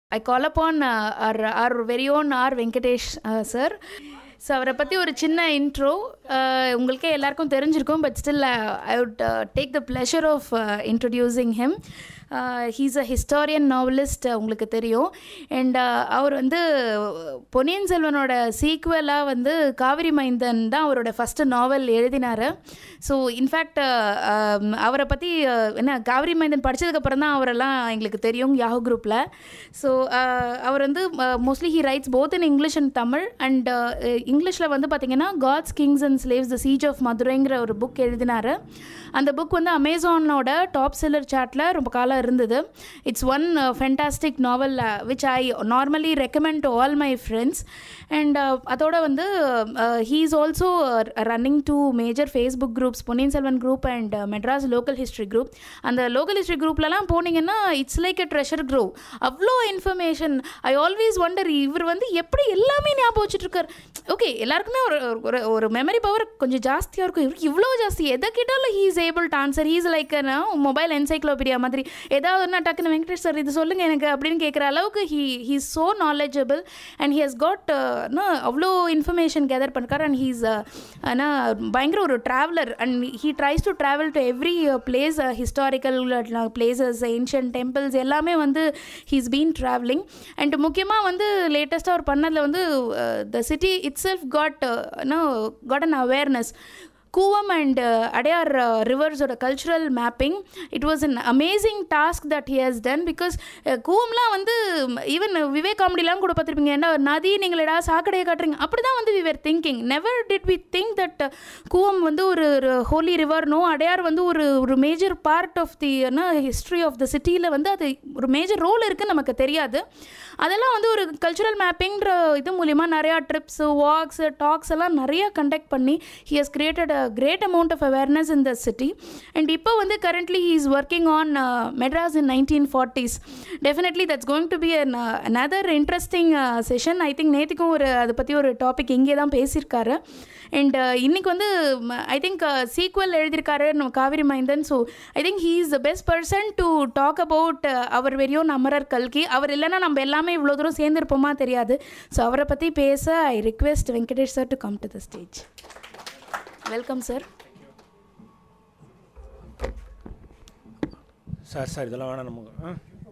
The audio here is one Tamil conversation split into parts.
I call upon our our very own R Venkatesh sir so அவரை பற்றி ஒரு சின்ன இன்ட்ரோ உங்களுக்கே எல்லாருக்கும் தெரிஞ்சிருக்கும் but still I would take the pleasure of introducing him he's a historian novelist உங்களுக்கு தெரியும் அண்ட் அவர் வந்து பொன்னியின் செல்வனோட சீக்குவலாக வந்து காவிரி மைந்தன் தான் அவரோட ஃபஸ்ட்டு நாவல் எழுதினார் ஸோ இன்ஃபேக்ட் அவரை பற்றி என்ன காவிரி மைந்தன் படித்ததுக்கப்புறம் தான் அவரெல்லாம் எங்களுக்கு தெரியும் யாஹூ குரூப்பில் ஸோ அவர் வந்து mostly he writes both in English and Tamil and இங்கிலீஷில் வந்து பார்த்தீங்கன்னா Gods Kings and Slaves the Siege of மதுரைங்கிற ஒரு புக் எழுதினார் அந்த புக் வந்து அமேசானோட டாப் செல்லர் சாட்டில் ரொம்ப காலம் இருந்தது it's one fantastic novel which I normally recommend to all my friends and அதோட வந்து he is also running two major Facebook groups Ponniyin Selvan group and Madras local history group அந்த லோக்கல் ஹிஸ்ட்ரி குரூப்லலாம் போனீங்கன்னா it's like a treasure trove அவ்வளோ இன்ஃபர்மேஷன் ஐ ஆல்வேஸ் ஒண்டர் இவர் வந்து எப்படி எல்லாமே ஞாபகம் வச்சுட்ருக்கார் ஓகே எல்லாருக்குமே ஒரு ஒரு ஒரு மெமரி பவர் கொஞ்சம் ஜாஸ்தியாக இருக்கும் இவருக்கு இவ்வளோ ஜாஸ்தி எதை கேட்டாலும் he is able to answer he's like mobile encyclopedia மாதிரி ஏதாவது ஒன்றா டக்குன்னு வெங்கடேஷ் சார் இது சொல்லுங்கள் எனக்கு அப்படின்னு கேட்குற அளவுக்கு he he so knowledgeable and he has got அவ்வளோ இன்ஃபர்மேஷன் கேதர் பண்ணிருக்கார் அண்ட் ஹீஸ் ஆனால் பயங்கர ஒரு traveller and he tries to travel to every place historical places ancient temples எல்லாமே வந்து ஹீஸ் பீன் ட்ராவலிங் அண்ட் முக்கியமாக வந்து லேட்டஸ்ட்டாக அவர் பண்ணதில் வந்து the city itself got no got an awareness Cooum and Adyar ரிவர்ஸோட cultural mapping it was an amazing task that he has done because கூவம்லாம் வந்து ஈவன் விவேக் காமெடிலாம் கூட பார்த்துருப்பீங்க என்ன நதி நீங்கள் ஏதாவது சாக்கடையை காட்டுறீங்க அப்படி தான் வந்து we were thinking never did we think that Cooum வந்து ஒரு ஹோலி ரிவர்னோ அடையார் வந்து ஒரு ஒரு major part of the history of the சிட்டியில் வந்து அது ஒரு மேஜர் ரோல் இருக்குன்னு நமக்கு தெரியாது அதெல்லாம் வந்து ஒரு கல்ச்சுரல் மேப்பிங்கிற இது மூலிமா நிறையா ட்ரிப்ஸு வாக்ஸு டாக்ஸ் எல்லாம் நிறையா கண்டக்ட் பண்ணி he has created a great amount of awareness in the city and இப்போ வந்து currently he is working on Madras in nineteen forties definitely that's going to be an another interesting session I think நேற்றுக்கும் ஒரு அதை பற்றி ஒரு டாபிக் இங்கே தான் பேசியிருக்காரு அண்ட் இன்றைக்கி வந்து ஐ திங்க் சீக்வல் எழுதியிருக்காரு Kaveri Maindhan so I think he is the best person to talk about அவர் வெறியோன் அமரர் கல்கி அவர் இல்லைன்னா நம்ம எல்லாமே இவ்வளோ தூரம் சேர்ந்துருப்போமா தெரியாது ஸோ அவரை பற்றி பேச I request Venkatesh sir to come to the stage welcome sir sir sir இதெல்லாம் வேணாம் நமக்கு ஆ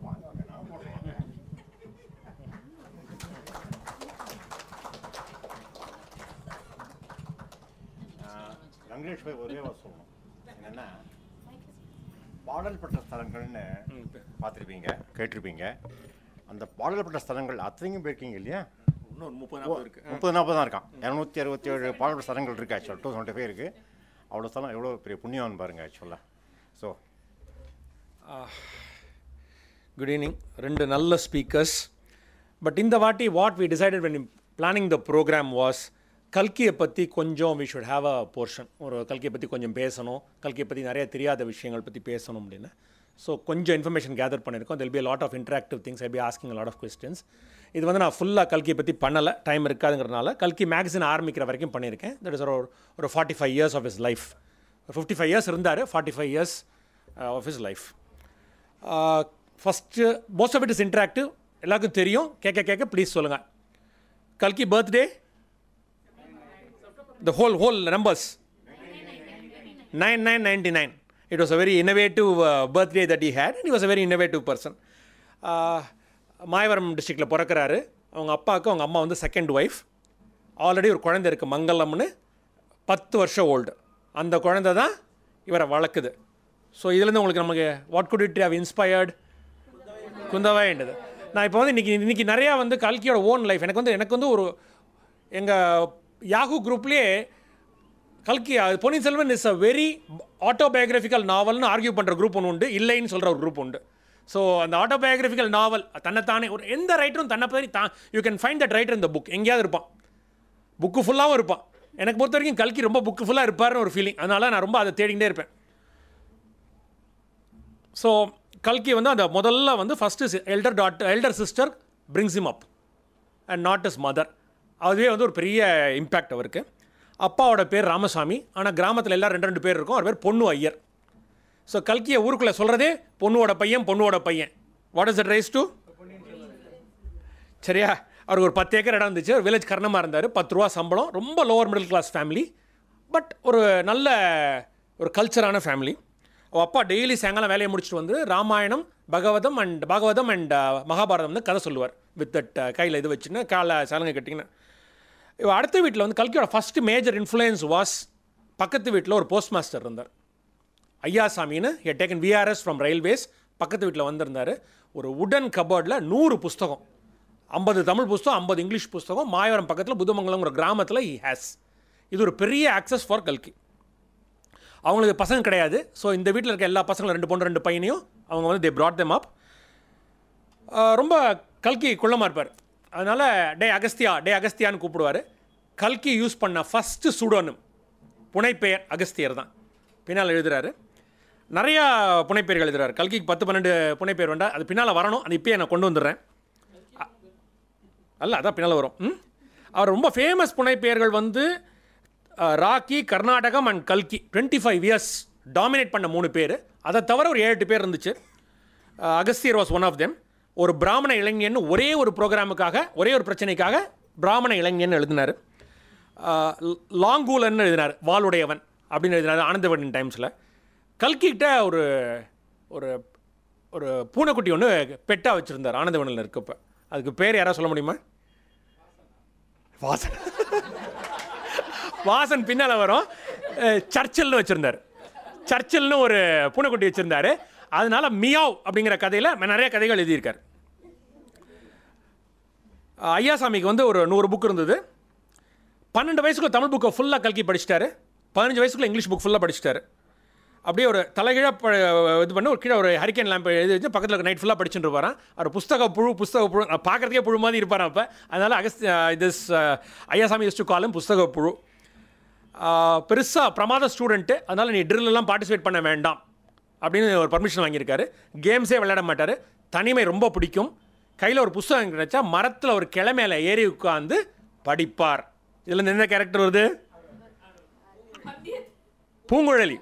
வெங்கடேஷ் பாய் ஒரே வாரம் சொல்லணும் என்னென்னா பாடல் பெற்ற ஸ்தலங்கள்னு பார்த்துருப்பீங்க கேட்டிருப்பீங்க அந்த பாடல் பெற்ற ஸ்தலங்கள் அத்தனையும் போயிருக்கீங்க இல்லையா இன்னும் ஒரு முப்பது நாற்பது இருக்கு முப்பது நாற்பது தான் இருக்கான் இரநூத்தி அறுபத்தி ஏழு பாடல் பெற்ற ஸ்தலங்கள் இருக்குது ஆக்சுவலாக டூ செவன்ட்டி ஃபைவ் இருக்குது அவ்வளோ ஸ்தலம் எவ்வளோ பெரிய புண்ணியம்னு பாருங்கள் ஆக்சுவலாக ஸோ குட் ஈவினிங் ரெண்டு நல்ல ஸ்பீக்கர்ஸ் பட் இந்த வாட்டி what we decided when planning the programme was கல்கியை பற்றி கொஞ்சம் we should have a portion ஒரு கல்கியை பற்றி கொஞ்சம் பேசணும் கல்கியை பற்றி நிறைய தெரியாத விஷயங்கள் பற்றி பேசணும் அப்படின்னு ஸோ கொஞ்சம் இன்ஃபர்மேஷன் கேதர் பண்ணியிருக்கோம் there'll be lot of interactive things I be asking lot of questions இது வந்து நான் ஃபுல்லாக கல்கியை பற்றி பண்ணலை டைம் இருக்காதுங்கிறனால கல்கி மேக்சின் ஆரம்பிக்கிற வரைக்கும் பண்ணியிருக்கேன் தட் இஸ் ஒரு ஒரு forty five years of his life fifty five years இருந்தார் forty five years of his life first most of it is interactive எல்லாருக்கும் தெரியும் கேட்க கேட்க ப்ளீஸ் சொல்லுங்கள் கல்கி birthday the whole whole numbers 9999 it was a very innovative uh, birthday that he had and he was a very innovative person uh, Mayavaram டிஸ்ட்ரிக்டில் பிறக்கிறாரு அவங்க அப்பாவுக்கு அவங்க அம்மா வந்து செகண்ட் ஒய்ஃப் ஆல்ரெடி ஒரு குழந்தை இருக்குது மங்கலம்னு பத்து வருஷம் ஓல்டு அந்த குழந்தை தான் இவரை வளர்க்குது ஸோ இதுலேருந்து உங்களுக்கு நமக்கு what could it have inspired குந்தவாயின்றது நான் இப்போ வந்து இன்றைக்கி இன்றைக்கி நிறையா வந்து கல்கியோட ஓன் லைஃப் எனக்கு வந்து எனக்கு வந்து ஒரு எங்கள் யாஹூ குரூப்லேயே கல்கி அது Ponniyin Selvan is a very autobiographical நாவல்னு ஆர்கியூ பண்ணுற குரூப் ஒன்று உண்டு இல்லைன்னு சொல்கிற ஒரு குரூப் உண்டு ஸோ அந்த ஆட்டோபயோகிராஃபிக்கல் நாவல் தன்னைத்தானே ஒரு எந்த ரைட்டரும் தன்னை பற்றி தான் you can find that writer இந்த புக் எங்கேயாவது இருப்பான் புக்கு ஃபுல்லாகவும் இருப்பான் எனக்கு பொறுத்த வரைக்கும் கல்கி ரொம்ப புக்கு ஃபுல்லாக இருப்பார்னு ஒரு ஃபீலிங் அதனால் நான் ரொம்ப அதை தேடிக்கிட்டே இருப்பேன் ஸோ கல்கி வந்து அந்த முதல்ல வந்து first elder that elder sister brings him up and not his mother அதுவே வந்து ஒரு பெரிய இம்பேக்ட் அவருக்கு அப்பாவோட பேர் ராமசாமி ஆனால் கிராமத்தில் எல்லாம் ரெண்டு ரெண்டு பேர் இருக்கும் அவர் பேர் பொண்ணு ஐயர் ஸோ கல்கியை ஊருக்குள்ளே சொல்கிறதே பொண்ணுவோட பையன் பொண்ணுவோட பையன் what is it rise to சரியா அவருக்கு ஒரு பத்து ஏக்கர் இடம் இருந்துச்சு ஒரு வில்லேஜ் கர்ணமாக இருந்தார் பத்து ரூபா சம்பளம் ரொம்ப lower middle class family but ஒரு நல்ல ஒரு கல்ச்சரான ஃபேமிலி அவள் அப்பா டெய்லி சாயங்காலம் வேலையை முடிச்சுட்டு வந்து ராமாயணம் பகவதம் அண்ட் பாகவதம் அண்ட் மகாபாரதம் வந்து கதை சொல்லுவார் வித் தட் கையில் இது வச்சுன்னு காலை சலங்கை கட்டிங்கன்னு இவ அடுத்த வீட்டில் வந்து கல்கியோட ஃபஸ்ட்டு மேஜர் இன்ஃப்ளூயன்ஸ் வாஸ் பக்கத்து வீட்டில் ஒரு போஸ்ட் மாஸ்டர் இருந்தார் ஐயாசாமின்னு he taken VRS from railways பக்கத்து வீட்டில் வந்திருந்தார் ஒரு உடன் கபோர்டில் நூறு புஸ்தகம் ஐம்பது தமிழ் புஸ்தகம் ஐம்பது இங்கிலீஷ் புஸ்தகம் மாயவரம் பக்கத்தில் புதுமங்கலங்கிற கிராமத்தில் ஹி ஹேஸ் இது ஒரு பெரிய ஆக்சஸ் ஃபார் கல்கி அவங்களுக்கு பசங்க கிடையாது ஸோ இந்த வீட்டில் இருக்க எல்லா பசங்களும் ரெண்டு பொண்ணு ரெண்டு பையனையும் அவங்க வந்து தே brought them up ரொம்ப கல்கி குள்ளமாக இருப்பார் அதனால் டே அகஸ்தியா டே அகஸ்தியான்னு கூப்பிடுவார் கல்கி யூஸ் பண்ண ஃபஸ்ட்டு சூடோனும் புனைப்பெயர் அகஸ்தியர் தான் பின்னால் எழுதுறாரு நிறையா புனைப்பெயர்கள் எழுதுறாரு கல்கிக்கு பத்து பன்னெண்டு புனைப்பெயர் வேண்டாம் அது பின்னால் வரணும் அது இப்பயே நான் கொண்டு வந்துடுறேன் அ- அல்ல அதான் பின்னால் வரும் ம் அவர் ரொம்ப ஃபேமஸ் புனைப்பெயர்கள் வந்து அஹ், ராக்கி கர்நாடகம் அண்ட் கல்கி டுவெண்ட்டி ஃபைவ் இயர்ஸ் டாமினேட் பண்ண மூணு பேர் அதை தவிர ஒரு ஏழு எட்டு பேர் இருந்துச்சு அஹ், Agasthiyar was one of them ஒரு பிராமண இளைஞன் ஒரே ஒரு ப்ரோக்ராமுக்காக ஒரே ஒரு பிரச்சனைக்காக பிராமண இளைஞன் எழுதினார் லாங்கூலன்னு எழுதினார் வாளுடையவன் அப்படின்னு எழுதினார் ஆனந்தவன் டைம்ஸில் கல்கிட்ட ஒரு ஒரு ஒரு பூனைக்குட்டி ஒன்று பெட்டாக வச்சுருந்தார் ஆனந்தவனில் இருக்கப்ப அதுக்கு பேர் யாராவது சொல்ல முடியுமா வாசன் வாசன் பின்னால் வரும் அஹ், சர்ச்சில்னு வச்சுருந்தார் சர்ச்சில்னு ஒரு பூனைக்குட்டி வச்சுருந்தாரு அதனால மியாவ் அப்படிங்கிற கதையில் நிறைய கதைகள் எழுதியிருக்கார் அஹ், ஐயாசாமிக்கு வந்து ஒரு நூறு புக் இருந்தது பன்னெண்டு வயசுக்குள்ள தமிழ் புக்கை ஃபுல்லாக கல்கி படிச்சிட்டாரு பதினஞ்சு வயசுக்குள்ள இங்கிலீஷ் புக் ஃபுல்லாக படிச்சிட்டாரு அப்படியே ஒரு தலைகீழ ப இது பண்ணி ஒரு கீழே ஒரு ஹரிக்கன் லேம்ப் எழுதி வச்சு பக்கத்தில் நைட் ஃபுல்லாக படிச்சுட்டு இருப்பாரான் அவர் புஸ்தக புழு புஸ்தக புழு அஹ் பார்க்கறதுக்கே புழு மாதிரி இருப்பாரான் அப்போ அதனால் அகஸ்த் இது ஐயாசாமி யூஸ் டு காலும் புஸ்தக புழு பெருசாக பிரமாத ஸ்டூடெண்ட்டு அதனால் நீ drill எல்லாம் பார்ட்டிசிபேட் பண்ண வேண்டாம் அப்படின்னு ஒரு பர்மிஷன் வாங்கியிருக்காரு கேம்ஸே விளையாட மாட்டார் தனிமை ரொம்ப பிடிக்கும் கையில் ஒரு புஸ்தகம் கிடைச்சா மரத்தில் ஒரு கிளை மேலே ஏறி உட்காந்து படிப்பார் இதில் என்ன கேரக்டர் வருது பூங்குழலி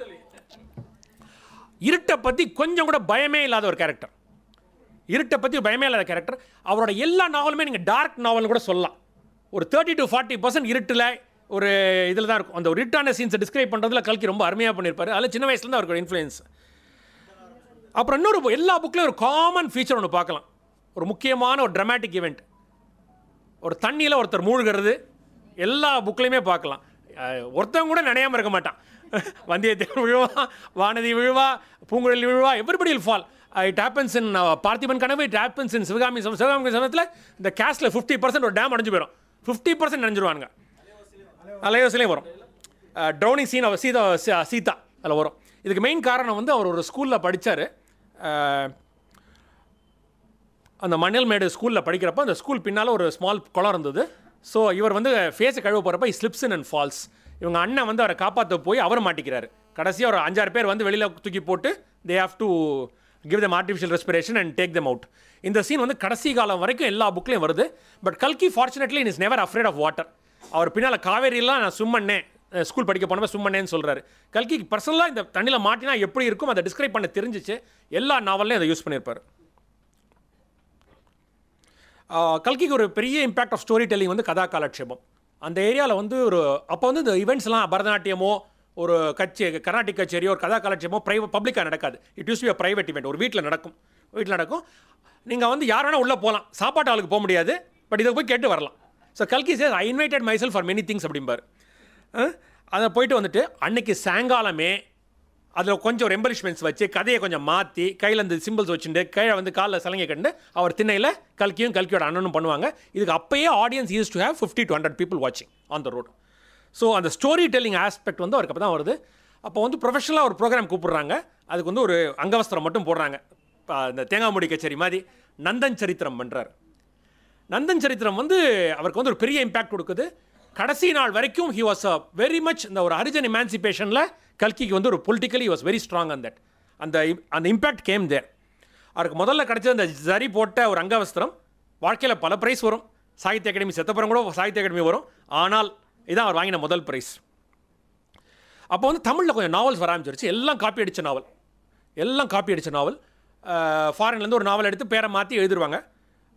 இருட்டை பற்றி கொஞ்சம் கூட பயமே இல்லாத ஒரு கேரக்டர் இருட்டை பற்றி பயமே இல்லாத கேரக்டர் அவரோட எல்லா நாவலுமே நீங்கள் டார்க் நாவல்னு கூட சொல்லலாம் ஒரு தேர்ட்டி டு ஃபார்ட்டி பர்சன்ட் இருட்டில் ஒரு இதில் தான் இருக்கும் அந்த ஒரு இருட்டான சீன்ஸை டிஸ்கிரைப் பண்ணுறதுல கல்கி ரொம்ப அருமையாக பண்ணியிருப்பாரு அதில் சின்ன வயசுலேருந்து அவருக்கு ஒரு இன்ஃப்ளூயன்ஸ் அப்புறம் இன்னொரு bu- எல்லா புக்லேயும் ஒரு காமன் ஃபீச்சர் ஒன்று பார்க்கலாம் ஒரு முக்கியமான ஒரு ட்ராமாட்டிக் ஈவெண்ட் ஒரு தண்ணியில் ஒருத்தர் மூழ்கிறது எல்லா புக்லையுமே பார்க்கலாம் அஹ், ஒருத்தன் கூட நினையாம இருக்க மாட்டான் வந்தியத்தேவன் விழுவா வானதி விழுவா பூங்குழலி விழுவா everybody will fall it happens in Parthiban Kanavu it happens in Sivakami சம- சிவகாமி சமயத்தில் இந்த கேஸ்டில் ஃபிஃப்டி பர்சன்ட் ஒரு டேம் அடைஞ்சு போயிடும் ஃபிஃப்டி பர்சன்ட் நினைஞ்சிருவாங்க அலையோசிலையும் வரும் ட்ரௌனிங் சீன் அவர் சீதா சீ- சீதா அதில் வரும் இதுக்கு மெயின் காரணம் வந்து அவர் ஒரு ஸ்கூலில் படித்தார் அந்த மணல் மேடு ஸ்கூலில் படிக்கிறப்ப அந்த ஸ்கூல் பின்னால் ஒரு ஸ்மால் குளம் இருந்தது ஸோ இவர் வந்து ஃபேஸை கழுவ போகிறப்ப ஸ்லிப்ஸ் இன் அண்ட் ஃபால்ஸ் இவங்க அண்ணன் வந்து அவரை காப்பாற்ற போய் அவர் மாட்டிக்கிறாரு கடைசியாக ஒரு அஞ்சாறு பேர் வந்து வெளியில் தூக்கி போட்டு they have to give them artificial respiration and take them out இந்த சீன் வந்து கடைசி காலம் வரைக்கும் எல்லா புக்லேயும் வருது பட் கல்கி fortunately is never afraid of water அவர் பின்னால் காவேரியெல்லாம் நான் சும்மண்ணே ஸ்கூல் படிக்க போனப்ப சும்மண்ணேன்னு சொல்கிறாரு கல்கி பர்சனலாக இந்த தண்ணியில் மாட்டினா எப்படி இருக்கும் அதை டிஸ்கிரைப் பண்ண தெரிஞ்சிச்சு எல்லா நாவல்லையும் அதை யூஸ் பண்ணியிருப்பார் ஆஹ் கல்கிக்கு ஒரு பெரிய இம்பாக்ட் ஆஃப் ஸ்டோரி டெல்லிங் வந்து கதா காலட்சேபம் அந்த ஏரியாவில் வந்து ஒரு அப்போ வந்து இந்த ஈவெண்ட்ஸ்லாம் பரதநாட்டியமோ ஒரு கச்சே கர்நாடிக் கச்சேரியோ ஒரு கதா காலட்சேபமோ ப்ரைவேட் பப்ளிக்காக நடக்காது it used be private event ஒரு வீட்டில் நடக்கும் வீட்டில் நடக்கும் நீங்கள் வந்து யார் வேணால் உள்ளே போகலாம் சாப்பாட்டு ஆளுக்கு போக முடியாது பட் இதை போய் கேட்டு வரலாம் ஸோ கல்கி says I invited myself for many things அப்படிம்பார் அஹ், அதை போயிட்டு வந்துட்டு அன்னைக்கு சாயங்காலமே அதில் கொஞ்சம் ஒரு எம்பலிஷ்மெண்ட்ஸ் வச்சு கதையை கொஞ்சம் மாற்றி கையில் அந்த சிம்பிள்ஸ் வச்சுட்டு கீழே வந்து காலில் சலங்கை கண்டு அவர் திண்ணையில் கல்கியும் கல்கியோட அண்ணனும் பண்ணுவாங்க இதுக்கு அப்பயே audience used to have fifty to hundred people வாட்சிங் ஆன் த ரோட் ஸோ அந்த ஸ்டோரி டெல்லிங் ஆஸ்பெக்ட் வந்து அவருக்கு அப்போ தான் வருது அப்போ வந்து ப்ரொஃபஷனலாக ஒரு ப்ரோக்ராம் கூப்பிடுறாங்க அதுக்கு வந்து ஒரு அங்கவஸ்திரம் மட்டும் போடுறாங்க இப்ப இந்த தேங்காய் மூடி கச்சேரி மாதிரி நந்தன் சரித்திரம் பண்ணுறாரு நந்தன் சரித்திரம் வந்து அவருக்கு வந்து ஒரு பெரிய இம்பாக்ட் கொடுக்குது கடைசி நாள் வரைக்கும் he was a very much இந்த ஒரு ஹரிஜன் இமான்சிபேஷனில் கல்கிக்கு வந்து ஒரு பொலிட்டிக்கலி வாஸ் வெரி ஸ்ட்ராங் அந்த அந்த im- அந்த இம்பாக்ட் கேம் தேர் அவருக்கு முதல்ல கிடைச்ச அந்த ஜரி போட்ட ஒரு அங்கவஸ்திரம் வாழ்க்கையில் பல ப்ரைஸ் வரும் சாகித்ய அகாடமி செத்தப்புறம் கூட சாகித்ய அகாடமி வரும் ஆனால் இதான் அவர் வாங்கின முதல் ப்ரைஸ் அப்போ வந்து தமிழில் கொஞ்சம் நாவல்ஸ் வர ஆரம்பிச்சிருச்சு எல்லாம் காப்பி அடித்த நாவல் எல்லாம் காப்பி அடித்த நாவல் ஃபாரின்லேருந்து ஒரு நாவல் எடுத்து பேரை மாற்றி எழுதிருவாங்க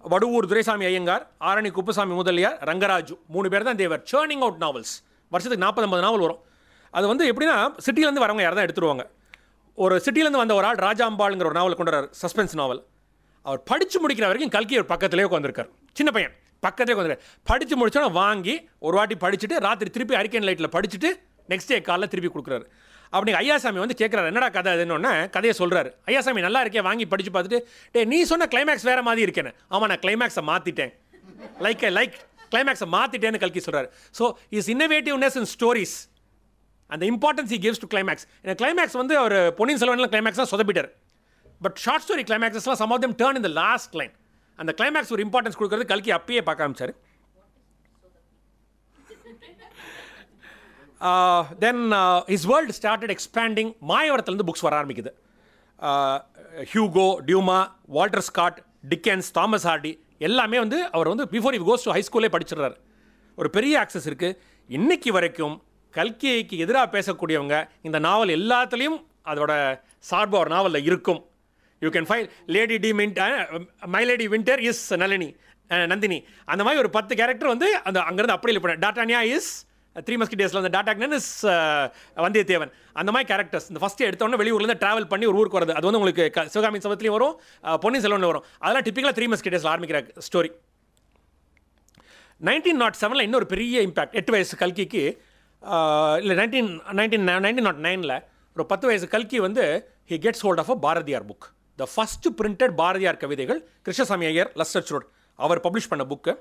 வடுவூர் துரைசாமி ஐயங்கார் ஆரணி குப்புசாமி முதலியார் ரங்கராஜு மூணு பேர் தான் தேவர் சேர்னிங் அவுட் நாவல்ஸ் வருஷத்துக்கு நாற்பது ஐம்பது நாவல் வரும் அது வந்து எப்படின்னா சிட்டிலேருந்து வரவங்க யாரும் தான் எடுத்துருவாங்க ஒரு சிட்டிலேருந்து வந்த ஒரு ஆள் ராஜாம்பாளுங்கிற ஒரு நாவல் கொண்டு வரார் சஸ்பென்ஸ் நாவல் அவர் படித்து முடிக்கிற வரைக்கும் கல்கி ஒரு பக்கத்துலேயே உட்காந்துருக்கார் சின்ன பையன் பக்கத்துலேயே உட்காந்துருக்கார் படித்து முடிச்சோன்னா வாங்கி ஒரு வாட்டி படிச்சுட்டு ராத்திரி திருப்பி அரிக்கன் லைட்டில் படிச்சுட்டு நெக்ஸ்ட் டே காலைல திருப்பி கொடுக்குறாரு அப்படி ஐயாசாமி வந்து கேட்குறாரு என்னடா கதை அதுன்னு கதையை சொல்கிறாரு ஐயாசாமி நல்லா இருக்கே வாங்கி படித்து பார்த்துட்டு டே நீ சொன்ன கிளைமேக்ஸ் வேறு மாதிரி இருக்கேன்னு ஆமாம் நான் கிளைமேக்ஸை மாற்றிட்டேன் லைக் லைக் கிளைமேக்ஸை மாற்றிட்டேன்னு கல்கி சொல்கிறார் so is innovativeness in stories அந்த importance he gives to climax இந்த கிளைமேக்ஸ் வந்து அவர் பொன்னியின் செல்வனில் கிளைமேக்ஸ் தான் சொதப்பிட்டார் பட் ஷார்ட் ஸ்டோரி கிளைமேக்ஸஸ்லாம் சம் ஆஃப் தம் டேர்ன் இந்த லாஸ்ட் லைன் அந்த கிளைமேக்ஸ் ஒரு இம்பார்ட்டன்ஸ் கொடுக்கறது கல்கி அப்பயே பார்க்க ஆரம்பிச்சார் then his world started expanding மாயவரத்துலேருந்து புக்ஸ் வர ஆரம்பிக்குது Hugo Dumas Walter Scott Dickens Thomas Hardy எல்லாமே வந்து அவர் வந்து பிஃபோர் இவ் கோஸ் டு ஹை ஸ்கூலே படிச்சிடுறாரு ஒரு பெரிய ஆக்சஸ் இருக்குது இன்னைக்கு வரைக்கும் கல்கிக்கு எதிராக பேசக்கூடியவங்க இந்த நாவல் எல்லாத்துலேயும் அதோட சார்பு ஒரு நாவலில் இருக்கும் யூ கேன் ஃபைல் லேடி டி மின்ட் my Lady Winter is Nalini ah, Nandini அந்த மாதிரி ஒரு பத்து கேரக்டர் வந்து அந்த அங்கேருந்து அப்படி இல்லை டாட்டானியா இஸ் த்ரீ மஸ்கிட்டேஸில் அந்த டாட்டாக்னன் இஸ் வந்தியத்தேவன் அந்த மாதிரி கேரக்டர்ஸ் இந்த ஃபஸ்ட்டு எடுத்தோன்னே வெளியூர்லேருந்து ட்ராவல் பண்ணி ஒரு ஊருக்கு வருது அது வந்து உங்களுக்கு க- சிவகாமி சபத்துலேயும் வரும் அஹ், பொன்னியின் செல்வனில் வரும் அதெல்லாம் டிப்பிக்கலாக த்ரீ மஸ்கிட்டேஸில் ஆரம்பிக்கிற ஸ்டோரி நைன்டீன் நாட் செவனில் இன்னொரு பெரிய இம்பாக்ட் எட்டு வயசு கல்கிக்கு இல்லை நைன்டீன் நைன்டீன் நைன்டீன் நாட் நைனில் ஒரு பத்து வயசு கல்கி வந்து he gets hold of a Bharathiyar book the first printed Bharathiyar கவிதைகள் கிருஷ்ணசாமி ஐயர் லஸ்டர்ச் ரோட் அவர் பப்ளிஷ் பண்ண புக்கு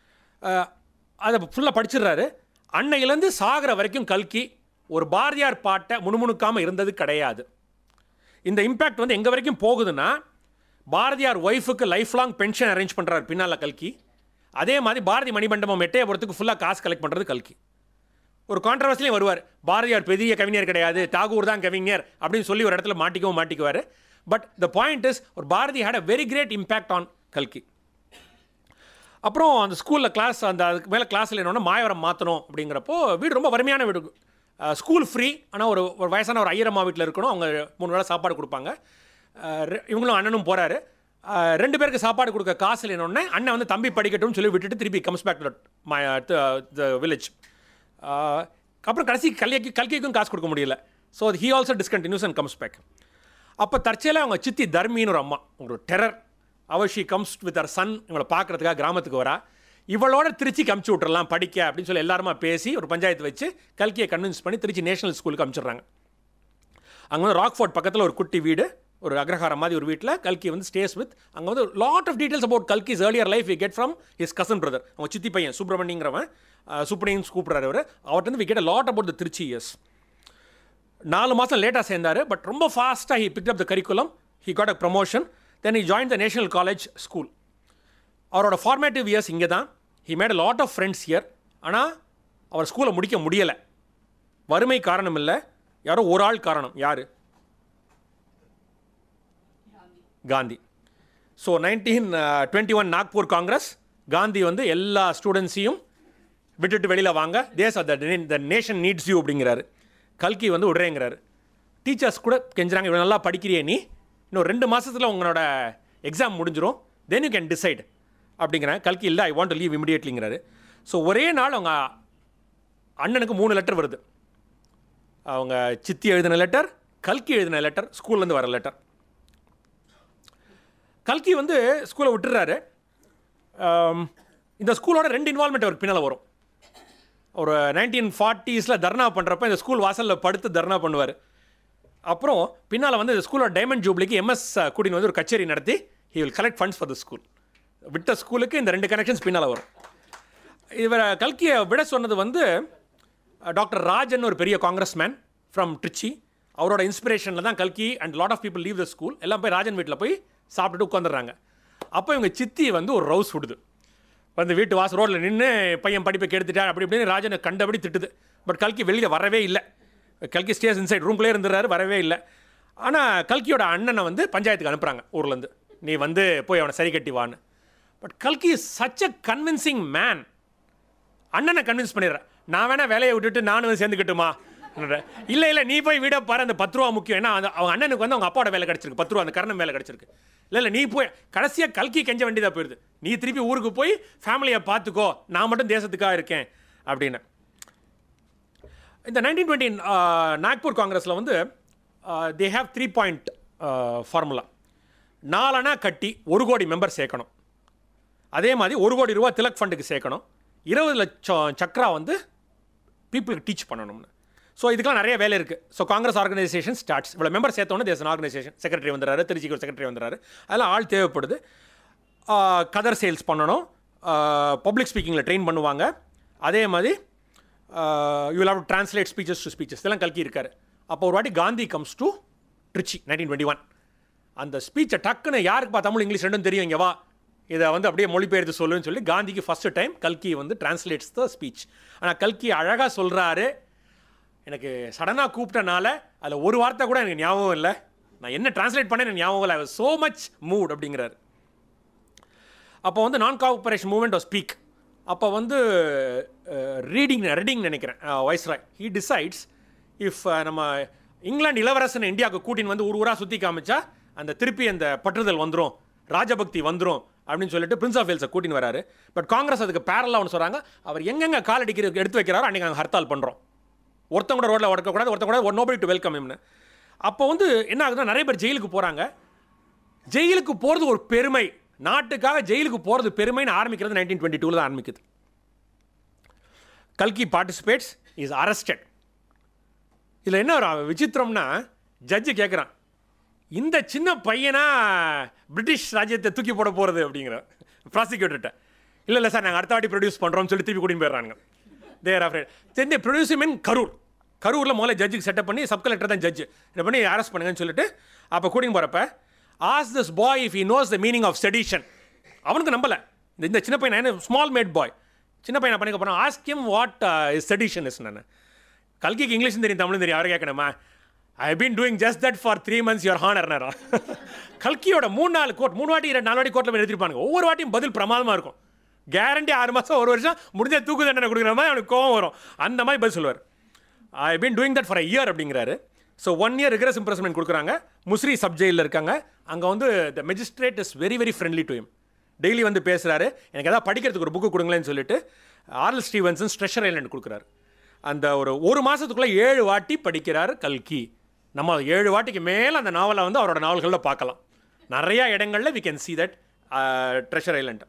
அதை ஃபுல்லாக படிச்சிடுறாரு அன்னையிலேருந்து சாகிற வரைக்கும் கல்கி ஒரு பாரதியார் பாட்டை முணுமுணுக்காமல் இருந்தது கிடையாது இந்த இம்பேக்ட் வந்து எங்கே வரைக்கும் போகுதுன்னா பாரதியார் ஒய்ஃபுக்கு லைஃப் லாங் பென்ஷன் அரேஞ்ச் பண்ணுறாரு பின்னால் கல்கி அதே மாதிரி பாரதி மணிமண்டபம் எட்டயபுரத்துக்கு ஃபுல்லாக காசு கலெக்ட் பண்ணுறது கல்கி ஒரு கான்ட்ரவர்சிலையும் வருவார் பாரதியார் பெரிய கவிஞர் கிடையாது தாகூர் தான் கவிஞர் அப்படின்னு சொல்லி ஒரு இடத்துல மாட்டிக்கவும் மாட்டிக்குவார் பட் த பாயிண்ட் இஸ் ஒரு Bharathi had a very great impact on கல்கி அப்புறம் அந்த ஸ்கூலில் கிளாஸ் அந்த அதுக்கு மேலே கிளாஸில் என்னன்னா மாயவரம் மாற்றணும் அப்படிங்கிறப்போ வீடு ரொம்ப வறுமையான வீடு ஸ்கூல் ஃப்ரீ ஆனால் ஒரு ஒரு வயசான ஒரு ஐயரம்மா வீட்டில் இருக்கணும் அவங்க மூணு வேளை சாப்பாடு கொடுப்பாங்க அஹ் ரெ- இவங்களும் அண்ணனும் போகிறாரு ரெண்டு பேருக்கு சாப்பாடு கொடுக்க காசு இல்லைன்னொடனே அண்ணன் வந்து தம்பி படிக்கட்டும்னு சொல்லி விட்டுட்டு திருப்பி comes back to my the village அப்புறம் கடைசி கல்விக்கு கல்கிக்கும் காசு கொடுக்க முடியல so he also discontinues and comes back அப்போ தற்செயலாக அவங்க சித்தி தர்மின்னு ஒரு அம்மா ஒரு டெரர் அவர் ஷி கம்ஸ் வித் அவர் சன் இவங்களை பார்க்கறதுக்காக கிராமத்துக்கு வரா இவளோட திருச்சிக்கு அமுச்சு விட்றலாம் படிக்க அப்படின்னு சொல்லி எல்லாருமா பேசி ஒரு பஞ்சாயத்து வச்சு கல்கியை கன்வின்ஸ் பண்ணி திருச்சி நேஷனல் ஸ்கூலுக்கு அனுப்பிச்சிடுறாங்க அங்கே வந்து ராக்ஃபோர்ட் பக்கத்தில் ஒரு குட்டி வீடு ஒரு அக்ரஹாரம் மாதிரி ஒரு வீட்டில் கல்கி வந்து ஸ்டேஸ் வித் அங்கே வந்து lot of details about Kalki's earlier life we get from his cousin brother அவங்க சித்தி பையன் சுப்பிரமணியங்கிறவன் சுப்பிரமணியன் கூப்பிட்றாரு அவர் அவர்கிட்ட வந்து we get lot about the Trichy years நாலு மாதம் லேட்டாக சேர்ந்தார் பட் ரொம்ப ஃபாஸ்ட்டாக he pick up the curriculum he got a promotion then he join the national college school அவரோட ஃபார்மேட்டிவ் இயர்ஸ் இங்கே தான் he made a lot of friends here ஆனால் அவர் ஸ்கூலை முடிக்க முடியலை வறுமை காரணம் இல்லை யாரோ ஒரு ஆள் காரணம் யார் Gandhi so nineteen twenty one Nagpur Congress Gandhi வந்து எல்லா ஸ்டூடெண்ட்ஸையும் விட்டுட்டு வெளியில் வாங்க தேச த நேஷன் நீட்ஸ் யூ அப்படிங்கிறாரு கல்கி வந்து விடுறேங்கிறாரு டீச்சர்ஸ் கூட கெஞ்சுறாங்க இவ்வளோ நல்லா படிக்கிறியே நீ இன்னும் ரெண்டு மாதத்தில் உங்களோட எக்ஸாம் முடிஞ்சிரும் தென் யூ கேன் டிசைட் அப்படிங்கிறேன் கல்கி இல்லை ஐ வாண்ட் டு லீவ் இமிடியேட்லிங்கிறாரு ஸோ ஒரே நாள் அவங்க அண்ணனுக்கு மூணு லெட்டர் வருது அவங்க சித்தி எழுதின லெட்டர் கல்கி எழுதின லெட்டர் ஸ்கூல்லேருந்து வர லெட்டர் கல்கி வந்து ஸ்கூலை விட்டுறாரு ஆம், இந்த ஸ்கூலோட ரெண்டு இன்வால்மெண்ட் அவருக்கு பின்னால் வரும் ஒரு நைன்டீன் ஃபார்ட்டிஸில் தர்ணா பண்ணுறப்ப இந்த ஸ்கூல் வாசலில் படுத்து தர்ணா பண்ணுவார் அப்புறம் பின்னால் வந்து இந்த ஸ்கூலோட டைமண்ட் ஜூப்ளிக்கு எம்எஸ் கூட்டின்னு வந்து ஒரு கச்சேரி நடத்தி he will collect funds for the school விட்ட ஸ்கூலுக்கு இந்த ரெண்டு கனெக்ஷன்ஸ் பின்னால் வரும் இவரை கல்கியை விட சொன்னது வந்து டாக்டர் ராஜன் ஒரு பெரிய காங்கிரஸ் மேன் ஃப்ரம் ட்ரிச்சி அவரோட இன்ஸ்பிரேஷனில் தான் கல்கி and lot of people leave the school எல்லாம் போய் ராஜன் வீட்டில் போய் சாப்பிட்டுட்டு உட்காந்துடுறாங்க அப்போ இவங்க சித்தி வந்து ஒரு ரவுஸ் விடுது வந்து வீட்டு வாசல் ரோட்டில் நின்று பையன் படிப்பை கெடுத்துட்டா அப்படி இப்படின்னு ராஜனை கண்டபடி திட்டுது பட் கல்கி வெளியில் வரவே இல்லை கல்கி ஸ்டேஸ் இன்சைட் ரூம்குள்ளே இருந்துறாரு வரவே இல்லை ஆனால் கல்கியோட அண்ணனை வந்து பஞ்சாயத்துக்கு அனுப்புகிறாங்க ஊர்லேருந்து நீ வந்து போய் அவனை சரி கட்டி வான்னு பட் கல்கி is such a convincing man அண்ணனை கன்வின்ஸ் பண்ணிடுறேன் நான் வேணா வேலையை விட்டுட்டு நானும் வந்து சேர்ந்துக்கட்டுமா இல்லை இல்லை நீ போய் வீட பாரு அந்த பத்து ரூபா முக்கியம் ஏன்னா அந்த அவங்க அண்ணனுக்கு வந்து அவங்க அப்பாவோட வேலை கிடச்சிருக்கு பத்து ரூபா அந்த கரணம் வேலை கிடச்சிருக்கு இல்லை இல்லை நீ போய் கடைசியாக கல்கி கெஞ்ச வேண்டியதாக போயிடுது நீ திருப்பி ஊருக்கு போய் ஃபேமிலியை பார்த்துக்கோ நான் மட்டும் தேசத்துக்காக இருக்கேன் அப்படின்னு இந்த நைன்டீன் டுவெண்ட்டி நாக்பூர் காங்கிரஸில் வந்து they have three point formula நாலனா கட்டி ஒரு கோடி மெம்பர் சேர்க்கணும் அதே மாதிரி ஒரு கோடி ரூபா திலக் ஃபண்டுக்கு சேர்க்கணும் இருபது லட்சம் சக்ரா வந்து பீப்புளுக்கு டீச் பண்ணணும்னு ஸோ இதுக்கெல்லாம் நிறைய வேலை இருக்குது ஸோ காங்கிரஸ் ஆர்கனைசேஷன் ஸ்டார்ட்ஸ் இவ்வளோ மெம்பர் சேர்த்தோன்னே தேசன் ஆர்கனைசேஷன் செக்ரட்டரி வந்துறாரு திருச்சிக்கு ஒரு செக்ரட்டரி வந்துறாரு அதெல்லாம் ஆள் தேவைப்படுது ஆஹ் கதர் சேல்ஸ் பண்ணணும் பப்ளிக் ஸ்பீக்கிங்கில் ட்ரெயின் பண்ணுவாங்க அதே மாதிரி you will have to translate speeches to speeches இதெல்லாம் கல்கி இருக்காரு அப்போ ஒரு வாட்டி Gandhi comes to Trichy nineteen twenty one அந்த ஸ்பீச்சை டக்குன்னு யாருக்கு பா தமிழ் இங்கிலீஷ் ரெண்டும் தெரியும் இங்கே வா இதை வந்து அப்படியே மொழிபெயர்த்து சொல்லுன்னு சொல்லி காந்திக்கு ஃபஸ்ட்டு டைம் கல்கி வந்து டிரான்ஸ்லேட்ஸ் த ஸ்பீச் ஆனால் கல்கி அழகாக சொல்கிறாரு எனக்கு சடனாக கூப்பிட்டனால அதில் ஒரு வார்த்தை கூட எனக்கு ஞாபகம் இல்லை நான் என்ன டிரான்ஸ்லேட் பண்ணேன் எனக்கு ஞாபகம் இல்லை சோ மச் மூட் அப்படிங்கிறாரு அப்போ வந்து நான் கோஆபரேஷன் மூவ்மெண்ட் ஆஃப் ஸ்பீக் அப்போ வந்து ரீடிங் ரீடிங் நினைக்கிறேன் வைஸ்ராய் ஹீ டிசைட்ஸ் இஃப் நம்ம இங்கிலாந்து இளவரசனை இந்தியாவுக்கு கூட்டின்னு வந்து ஊர் ஊராக சுற்றி காமிச்சா அந்த திருப்பி அந்த பற்றுதல் வந்துடும் ராஜபக்தி வந்துடும் அப்படின்னு சொல்லிட்டு பிரின்ஸ் ஆஃப் வேல்ஸை கூட்டின்னு வராரு பட் காங்கிரஸ் அதுக்கு பேரலாக ஒன்று சொல்கிறாங்க அவர் எங்கெங்கே கால் அடிக்கிற எடுத்து வைக்கிறாரோ அன்றைக்கி நாங்கள் ஹர்த்தால் பண்ணுறோம் ஒருத்தங்க கூட ரோட்டில் உடக்கக்கூடாது ஒருத்தங்க கூட ஒரு நோபடி டு வெல்கம் இம்னு அப்போ வந்து என்ன ஆகுதுன்னா நிறைய பேர் ஜெயிலுக்கு போகிறாங்க ஜெயிலுக்கு போகிறது ஒரு பெருமை நாட்டுக்காக ஜெயிலுக்கு போகிறது பெருமைன்னு ஆரம்பிக்கிறது நைன்டீன் டுவெண்ட்டி டூவில் தான் ஆரம்பிக்குது கல்கி பார்ட்டிசிபேட்ஸ் இஸ் அரஸ்டட் இதில் என்ன ஒரு விசித்திரம்னா ஜட்ஜு கேட்குறான் இந்த சின்ன பையனா பிரிட்டிஷ் ராஜ்யத்தை தூக்கி போட போகிறது அப்படிங்கிற ப்ராசிக்யூட்டர்கிட்ட இல்லை இல்லை சார் நாங்கள் அடுத்த வாட்டி ப்ரொடியூஸ் பண்ணுறோம்னு சொல்லி திருப்பி கூட்டின்னு போயிடுறாங்க தேர் ஆஃப்ரேட் தென் ப்ரொடியூஸ் இன் கரூர் கரூரில் முதல்ல ஜட்ஜுக்கு செட்டப் பண்ணி சப் கலெக்டர் தான் ஜட்ஜு இதை பண்ணி அரெஸ்ட் பண்ணுங்கன்னு சொல்லிட்டு அப்போ கூட்டின்னு போகிறப்ப as this boy if he knows the meaning of sedition அவனுக்கு நம்பலை இந்த இந்த சின்ன பையன் என்ன ஸ்மால் மேட் பாய் சின்ன பையன் பண்ணிக்க போகிறோம் ask him what is sedition இஸ் நான் கல்கிக்கு இங்கிலீஷும் தெரியும் தமிழும் தெரியும் அவரை கேட்கணுமா I been doing just that for three months your ஹானர்னரா கல்கியோட மூணு நாலு கோட் மூணு வாட்டி ரெண்டு நாலு வாட்டி கோர்ட்டில் போய் எழுதிருப்பாங்க ஒவ்வொரு வாட்டியும் பதில் பிரமாதமாக இருக்கும் கேரண்டி ஆறு மாதம் ஒரு வருஷம் முடிஞ்ச தூக்கு தண்டனை கொடுக்குற மாதிரி அவனுக்கு கோவம் வரும் அந்த மாதிரி பதில் சொல்லுவார் I been doing that for a year அப்படிங்கிறாரு so one year rigorous imprisonment கொடுக்குறாங்க முஸ்ரி சப் ஜெயிலில் இருக்காங்க அங்கே வந்து the magistrate is very very friendly to him daily வந்து பேசுகிறாரு எனக்கு எதாவது படிக்கிறதுக்கு ஒரு புக்கு கொடுங்களேன்னு சொல்லிட்டு ஆர்எல் ஸ்டீவன்சன் ஸ்ட்ரெஷர் ஐலண்ட் கொடுக்குறாரு அந்த ஒரு ஒரு மாதத்துக்குள்ளே ஏழு வாட்டி படிக்கிறாரு கல்கி நம்ம ஏழு வாட்டிக்கு மேலே அந்த நாவலை வந்து அவரோட நாவல்களில் பார்க்கலாம் நிறையா இடங்களில் we can see that Treasure Island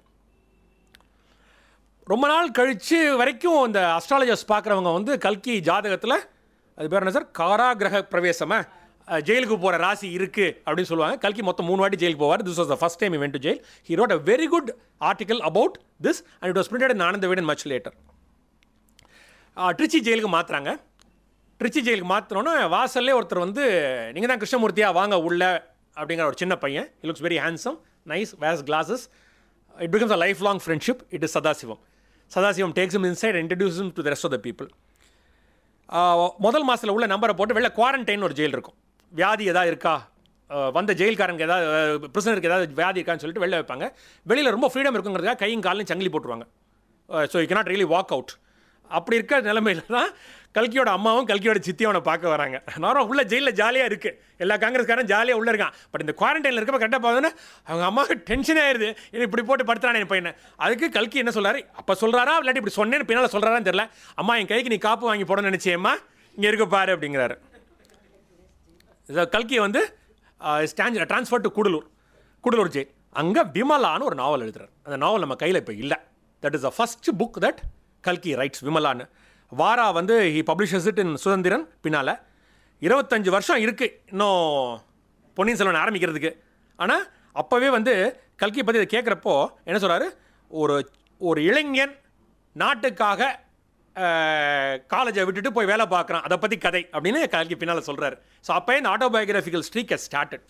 ரொம்ப நாள் கழித்து வரைக்கும் இந்த அஸ்ட்ராலஜர்ஸ் பார்க்குறவங்க வந்து கல்கி ஜாதகத்தில் அது பேர் என்ன சார் காராகிரக பிரவேசமா அஹ், ஜெயிலுக்கு போகிற ராசி இருக்குது அப்படின்னு சொல்லுவாங்க கல்கி மொத்தம் மூணு வாட்டி ஜெயிலுக்கு போவார் this was the first time event to jail he wrote a very good article about this and it was printed in Ananda Vikatan much later Trichy ஜெயிலுக்கு மாற்றுறாங்க ட்ரிச்சி ஜெயிலுக்கு மாற்றினோன்னே வாசல்லே ஒருத்தர் வந்து நீங்கள் தான் கிருஷ்ணமூர்த்தியா வாங்க உள்ள அப்படிங்கிற ஒரு சின்ன பையன் he looks very handsome nice wears glasses it becomes a life long friendship it is Sadasivam Sadasivam takes him inside introduce to the rest of the people முதல் மாதத்தில் உள்ள நம்பரை போட்டு வெளில குவாரண்டைன் ஒரு ஜெயில் இருக்கும் வியாதி எதாவது இருக்கா ஆஹ் வந்த ஜெயில்காரங்க ஏதாவது பிரிசனருக்கு ஏதாவது வியாதி இருக்கான்னு சொல்லிட்டு வெளில வைப்பாங்க வெளியில் ரொம்ப ஃப்ரீடம் இருக்குங்கிறதுக்காக கையும் காலையும் சங்கிலி போட்டுருவாங்க so you cannot really walk out அப்படி இருக்க நிலைமையில தான் கல்கியோட அம்மாவும் கல்கியோட சித்தியும் அவனை பார்க்க வராங்க நானும் உள்ள ஜெயிலில் ஜாலியாக இருக்குது எல்லா காங்கிரஸ்காரன் ஜாலியாக உள்ளே இருக்கான் பட் இந்த குவாரண்டைனில் இருக்கப்ப கரெக்டாக பார்த்தோன்னா அவங்க அம்மாவுக்கு டென்ஷன் ஆயிருது இது இப்படி போட்டு படுத்துறானே என் பையனை அதுக்கு கல்கி என்ன சொல்றாரு அப்போ சொல்கிறாரா இல்லாட்டி இப்படி சொன்னேன்னு பின்னால் சொல்கிறாரான்னு தெரியல அம்மா என் கைக்கு நீ காப்பு வாங்கி போடணும்னு நினச்சேம்மா இங்கே இருக்க பாரு அப்படிங்கிறாரு இதை கல்கி வந்து stand transfer to Gudalur Gudalur jail அங்கே விமலான்னு ஒரு நாவல் எழுதுறாரு அந்த நாவல் நம்ம கையில் இப்போ இல்லை that is the first book that கல்கி ரைட்ஸ் விமலான்னு வாரா வந்து he publishes it in Suthanthiran பின்னால் இருபத்தஞ்சு வருஷம் இருக்குது இன்னும் பொன்னியின் செல்வன் ஆரம்பிக்கிறதுக்கு ஆனால் அப்போவே வந்து கல்கி பற்றி இதை கேட்குறப்போ என்ன சொல்கிறாரு ஒரு ஒரு இளைஞன் நாட்டுக்காக காலேஜை விட்டுட்டு போய் வேலை பார்க்குறான் அதை பற்றி கதை அப்படின்னு கல்கி பின்னால் சொல்கிறாரு ஸோ அப்போ இந்த autobiographical streak has started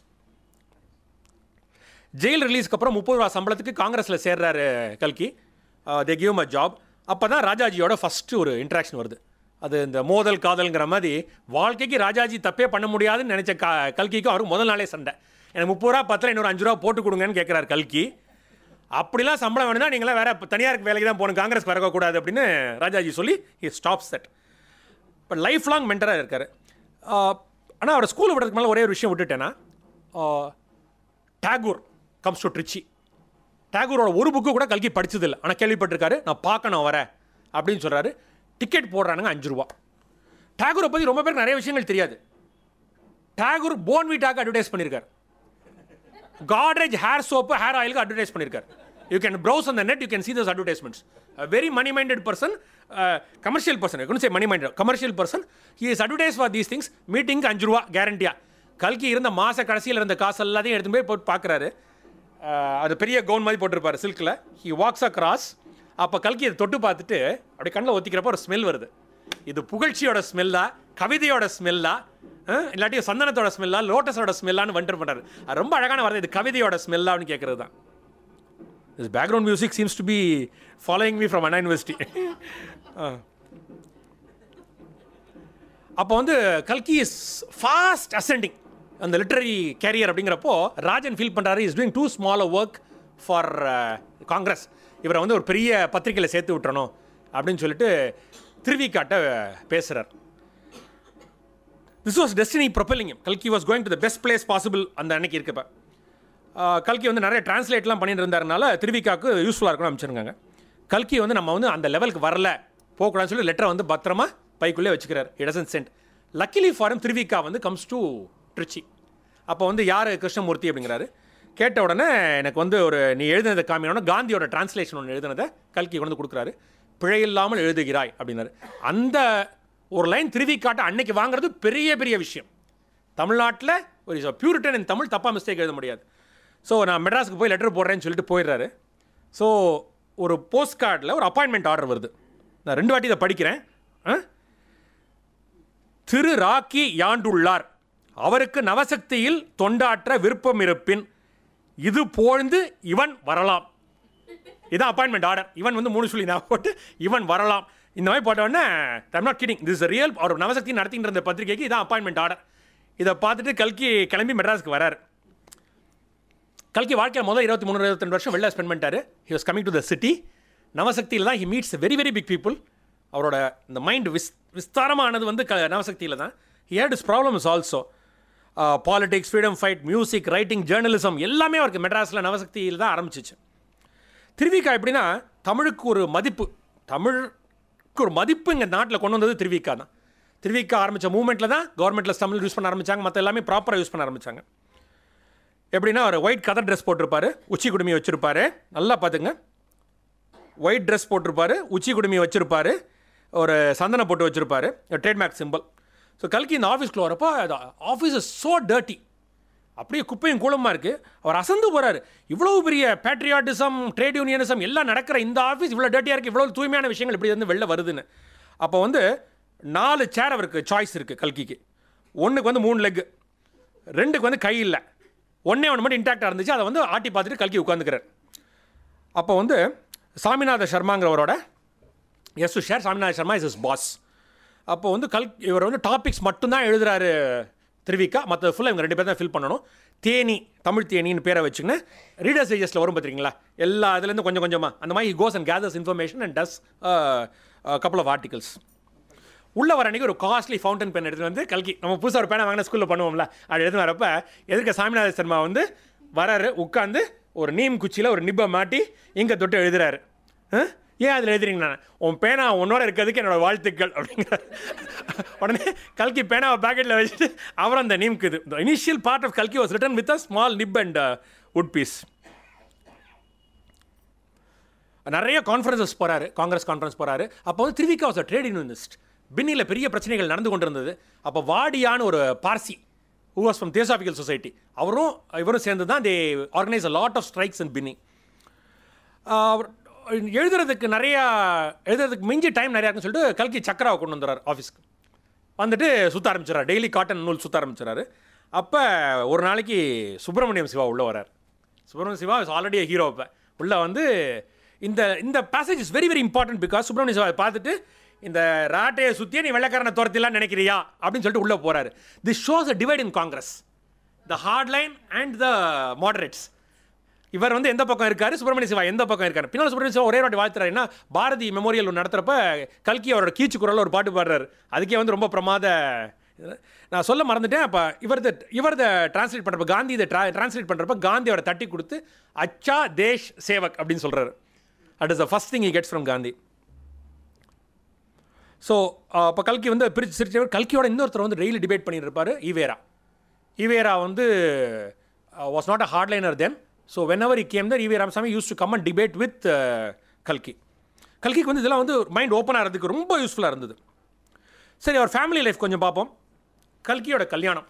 jail ரிலீஸ்க்கு அப்புறம் முப்பது ரூபா சம்பளத்துக்கு காங்கிரஸில் சேர்றாரு கல்கி தே கிவ் அ ஜாப் அப்போ தான் ராஜாஜியோட ஃபஸ்ட்டு ஒரு இன்ட்ராக்ஷன் வருது அது இந்த மோதல் காதல்ங்கிற மாதிரி வாழ்க்கைக்கு ராஜாஜி தப்பே பண்ண முடியாதுன்னு நினச்ச க கல்கிக்கும் அவருக்கு முதல் நாளே சண்டை எனக்கு முப்பது ரூபா பத்தில் இன்னொரு அஞ்சு ரூபா போட்டு கொடுங்கன்னு கேட்குறாரு கல்கி அப்படிலாம் சம்பளம் வேணும்னா நீங்களாம் வேற தனியாருக்கு வேலைக்கு தான் போகணும் காங்கிரஸ் வரக்கூடாது அப்படின்னு ராஜாஜி சொல்லி he stops that but life long மென்டராக இருக்கார் ஆனால் அவரை ஸ்கூல் விடுறதுக்கு மேலே ஒரே ஒரு விஷயம் விட்டுட்டேன்னா டாகூர் கம்ஸ் டு ட்ரிச்சி டேகூரோட ஒரு புக்கு கூட கல்கி படிச்சதில்லை ஆனால் கேள்விப்பட்டிருக்காரு நான் பார்க்கணும் வரேன் அப்படின்னு சொல்கிறாரு டிக்கெட் போடுறானுங்க அஞ்சு ரூபா டேகூரை பற்றி ரொம்ப பேருக்கு நிறைய விஷயங்கள் தெரியாது டேகூர் போன்விட்டாக்கு அட்வர்டைஸ் பண்ணியிருக்காரு காட்ரேஜ் ஹேர் சோப்பு ஹேர் ஆயிலுக்கு அட்வர்டைஸ் பண்ணியிருக்காரு யூ கேன் ப்ரௌஸ் அந்த net you can see those advertisements a very money minded person uh, commercial person I couldn't say money minded commercial person he is advertised for these things meeting அஞ்சு ரூபா கேரண்டியா கல்கி இருந்த மாச கடைசியில் இருந்த காசு எல்லாத்தையும் எடுத்து போய் போட்டு பார்க்குறாரு அது பெரிய கவுன் மாதிரி போட்டிருப்பாரு சில்கில் ஹி வாக்ஸ் அக்ராஸ் அப்போ கல்கி அதை தொட்டு பார்த்துட்டு அப்படியே கண்ணில் ஒத்திக்கிறப்ப ஒரு ஸ்மெல் வருது இது புகழ்ச்சியோட ஸ்மெல்லா கவிதையோட ஸ்மெல்லா இல்லாட்டி சந்தனத்தோட ஸ்மெல்லா லோட்டஸோட ஸ்மெல்லான்னு வந்துட்டு பண்ணுறாரு அது ரொம்ப அழகான வருது இது கவிதையோட ஸ்மெல்லான்னு கேட்குறது தான் This background music seems to be following me from Anna University. அப்போ வந்து கல்கி இஸ் ஃபாஸ்ட் அசெண்டிங் அந்த லிட்டரரி கேரியர் அப்படிங்கிறப்போ ராஜன் ஃபீல் பண்ணுறாரு is doing too small work for Congress இவரை வந்து ஒரு பெரிய பத்திரிக்கையில் சேர்த்து விட்டுறணும் அப்படின்னு சொல்லிட்டு திருவிக்காட்ட பேசுகிறார் திஸ் வாஸ் டெஸ்டினி ப்ரொப்பலிங் கல்கி was going to the best place possible அந்த அன்னைக்கு இருக்கப்ப ஆஹ் கல்கி வந்து நிறைய டிரான்ஸ்லேட்லாம் பண்ணிட்டு இருந்தாருனால திருவிக்காவுக்கு யூஸ்ஃபுல்லாக இருக்கணும்னு அமைச்சிருக்காங்க கல்கி வந்து நம்ம வந்து அந்த லெவலுக்கு வரல போகக்கூடாதுன்னு சொல்லி லெட்டரை வந்து பத்திரமா பைக்குள்ளே வச்சுக்கிறார் இடசன் சென்ட் லக்கிலி ஃபாரம் திருவிக்கா வந்து கம்ஸ் டு ட்ரிச்சி அப்போ வந்து யார் கிருஷ்ணமூர்த்தி அப்படிங்கிறாரு கேட்ட உடனே எனக்கு வந்து ஒரு நீ எழுதினதை காமினோன்னா காந்தியோட டிரான்ஸ்லேஷன் ஒன்று எழுதினதை கல்கி கொண்டு வந்து கொடுக்குறாரு பிழை இல்லாமல் எழுதுகிறாய் அப்படின்னாரு அந்த ஒரு லைன் திருவிக்காட்ட அன்னைக்கு வாங்குறது பெரிய பெரிய விஷயம் தமிழ்நாட்டில் ஒரு பியூரிட்டன் in தமிழ் தப்பாக மிஸ்டேக் எழுத முடியாது ஸோ நான் மெட்ராஸுக்கு போய் லெட்டர் போடுறேன்னு சொல்லிட்டு போயிடுறாரு ஸோ ஒரு போஸ்ட் கார்டில் ஒரு அப்பாயின்மெண்ட் ஆர்டர் வருது நான் ரெண்டு வாட்டி இதை படிக்கிறேன் ஆ? திரு ராக்கி யாண்டுள்ளார் அவருக்கு நவசக்தியில் தொண்டாற்ற விருப்பம் இருப்பின் இது போழ்ந்து இவன் வரலாம் இதான் அப்பாயின்மெண்ட் ஆர்டர் இவன் வந்து மூணு சொல்லி நான் போட்டு இவன் வரலாம் இந்த மாதிரி போட்ட உடனே I'm not kidding this real அவர் நவசக்தி நடத்திட்டு இருந்த பத்திரிகைக்கு இதான் அப்பாயின்மெண்ட் ஆர்டர் இதை பார்த்துட்டு கல்கி கிளம்பி மெட்ராஸ்க்கு வராரு கல்கி வாழ்க்கையில் முதல் இருபத்தி மூணு இருபத்தி வருஷம் வெளில ஸ்பெண்ட் பண்ணிட்டாரு he was coming to the city நவசக்தியில் தான் he meets very very big people அவரோட இந்த மைண்ட் விஸ் விஸ்தாரமானது வந்து க நவசக்தியில் தான் he had his problems also politics freedom fight music writing journalism எல்லாமே அவருக்கு மெட்ராஸில் நவசக்தியில் தான் ஆரம்பிச்சிச்சு திருவிக்கா எப்படின்னா தமிழுக்கு ஒரு மதிப்பு தமிழுக்கு ஒரு மதிப்பு இங்கே நாட்டில் கொண்டு வந்தது திருவிக்கா தான் திருவிக்கா ஆரம்பித்த மூமெண்ட்டில் தான் கவர்மெண்ட்டில் தமிழ் யூஸ் பண்ண ஆரம்பிச்சாங்க மற்ற எல்லாமே ப்ராப்பராக யூஸ் பண்ண ஆரம்பிச்சாங்க எப்படின்னா ஒரு ஒயிட் கதர் ட்ரெஸ் போட்டிருப்பாரு உச்சி குடுமி வச்சுருப்பாரு நல்லா பார்த்துங்க ஒயிட் ட்ரெஸ் போட்டிருப்பாரு உச்சி குடுமி வச்சுருப்பாரு ஒரு சந்தனம் போட்டு வச்சுருப்பாரு ட்ரேட்மார்க் சிம்பிள் ஸோ கல்கி இந்த ஆஃபீஸ்க்குள்ள வரப்போ ஆஃபீஸ் இஸ் ஸோ டர்ட்டி அப்படியே குப்பையும் கூலமாக இருக்குது அவர் அசந்து போகிறாரு இவ்வளோ பெரிய பேட்ரியாட்டிசம் ட்ரேட் யூனியனிசம் எல்லாம் நடக்கிற இந்த ஆஃபீஸ் இவ்வளோ டர்ட்டியாக இருக்குது இவ்வளோ தூய்மையான விஷயங்கள் இப்படி வந்து வெளில வருதுன்னு அப்போ வந்து நாலு சேர் அவருக்கு சாய்ஸ் இருக்குது கல்கிக்கு ஒன்றுக்கு வந்து மூணு லெக் ரெண்டுக்கு வந்து கை இல்லை ஒன்றே ஒன்று மட்டும் இன்டாக்டாக இருந்துச்சு அதை வந்து ஆட்டி பார்த்துட்டு கல்கி உட்காந்துக்கிறார் அப்போ வந்து சாமிநாத சர்மாங்கிறவரோட as to share Saminatha Sharma is is boss அப்போ வந்து கல் இவர் வந்து டாபிக்ஸ் மட்டும்தான் எழுதுறாரு திருவிக்கா மற்ற ஃபுல்லாக இவங்க ரெண்டு பேர் தான் ஃபில் பண்ணணும் தேனி தமிழ் தேனின்னு பேரை வச்சுக்கின்னு ரீடர்ஸ் ஏஜஸில் வரும் பார்த்துருக்கீங்களா எல்லா இதுலேருந்து கொஞ்சம் கொஞ்சமாக அந்த மாதிரி goes and gathers information and does couple of articles உள்ள வர அன்னைக்கு ஒரு காஸ்ட்லி ஃபவுண்டன் பென் எடுத்துட்டு வந்து கல்கி நம்ம புதுசாக ஒரு பேனை வாங்கின ஸ்கூலில் பண்ணுவோம்ல அது எடுத்து வரப்ப எதிர்க்க சாமிநாத சர்மா வந்து வராரு உட்காந்து ஒரு நீம் குச்சியில் ஒரு நிப்பை மாட்டி இங்கே தொட்டு எழுதுறாரு ஆ? ஏன் அதில் எழுதுறீங்க நான் உன் பேனா உன்னோட இருக்கிறதுக்கு என்னோட வாழ்த்துக்கள் அப்படிங்கிறார் உடனே கல்கி பேனாவை பேக்கெட்டில் வச்சுட்டு அப்புறம் அந்த நீம்க்கு இது இனிஷியல் பார்ட் ஆஃப் கல்கி was written with a small nib and wood piece நிறைய கான்ஃபரன்சஸ் போறாரு காங்கிரஸ் கான்ஃபரன்ஸ் போறாரு அப்போ வந்து Thiruvika was a trade unionist பின்னியில் பெரிய பிரச்சனைகள் நடந்து கொண்டிருந்தது அப்போ வாடியான்னு ஒரு Parsi who was from theosophical society அவரும் இவரும் சேர்ந்து தான் they organise a lot of strikes in Binny அவர் எழுதுறதுக்கு நிறையா எழுதுறதுக்கு மிஞ்சி டைம் நிறையா இருக்குன்னு சொல்லிட்டு கல்கி சக்கராவை கொண்டு வந்துடுறார் ஆஃபீஸ்க்கு வந்துட்டு சுற்ற ஆரம்பிச்சிடறாரு டெய்லி காட்டன் நூல் சுற்ற ஆரம்பிச்சிடறாரு அப்போ ஒரு நாளைக்கு சுப்பிரமணியம் சிவா உள்ளே வரார் Subramaniam Siva is already hero இப்போ உள்ளே வந்து இந்த இந்த passage is very very important because Subramania Siva பார்த்துட்டு இந்த ராட்டையை சுற்றியே நீ வெள்ளைக்காரனை துரத்திலாம் நினைக்கிறியா அப்படின்னு சொல்லிட்டு உள்ளே போகிறாரு this shows a divide in Congress the hard line and the moderates இவர் வந்து எந்த பக்கம் இருக்காரு சுப்பிரமணிய சிவா எந்த பக்கம் இருக்காரு பின்னால் சுப்பிரமணிய சிவா ஒரே வாட்டி வாழ்த்துறாரு ஏன்னா பாரதி மெமோரியல் ஒன்று நடத்துறப்ப கல்கி அவரோட கீச்சு குரல்ல ஒரு பாட்டு பாடுறாரு அதுக்கே வந்து ரொம்ப பிரமாத நான் சொல்ல மறந்துட்டேன் அப்போ இவரது இவரத டிரான்ஸ்லேட் பண்ணுறப்ப காந்தி இதை ட்ரா டிரான்ஸ்லேட் பண்ணுறப்ப காந்தியோட தட்டி கொடுத்து அச்சா தேஷ் சேவக் அப்படின்னு சொல்கிறாரு it is the first thing he gets from Gandhi so அப்போ கல்கி வந்து பிரிச்சு சிரிச்சவர் கல்கியோட இன்னொருத்தர் வந்து டெய்லி டிபேட் பண்ணிட்டு இருப்பாரு ஈவேரா ஈவேரா வந்து was not a hardliner then so whenever he came there EV Ramasamy used to come and debate with கல்கி கல்கிக்கு வந்து இதெல்லாம் வந்து மைண்ட் ஓப்பன் ஆகிறதுக்கு ரொம்ப யூஸ்ஃபுல்லாக இருந்தது சரி அவர் ஃபேமிலி லைஃப் கொஞ்சம் பார்ப்போம் கல்கியோட கல்யாணம்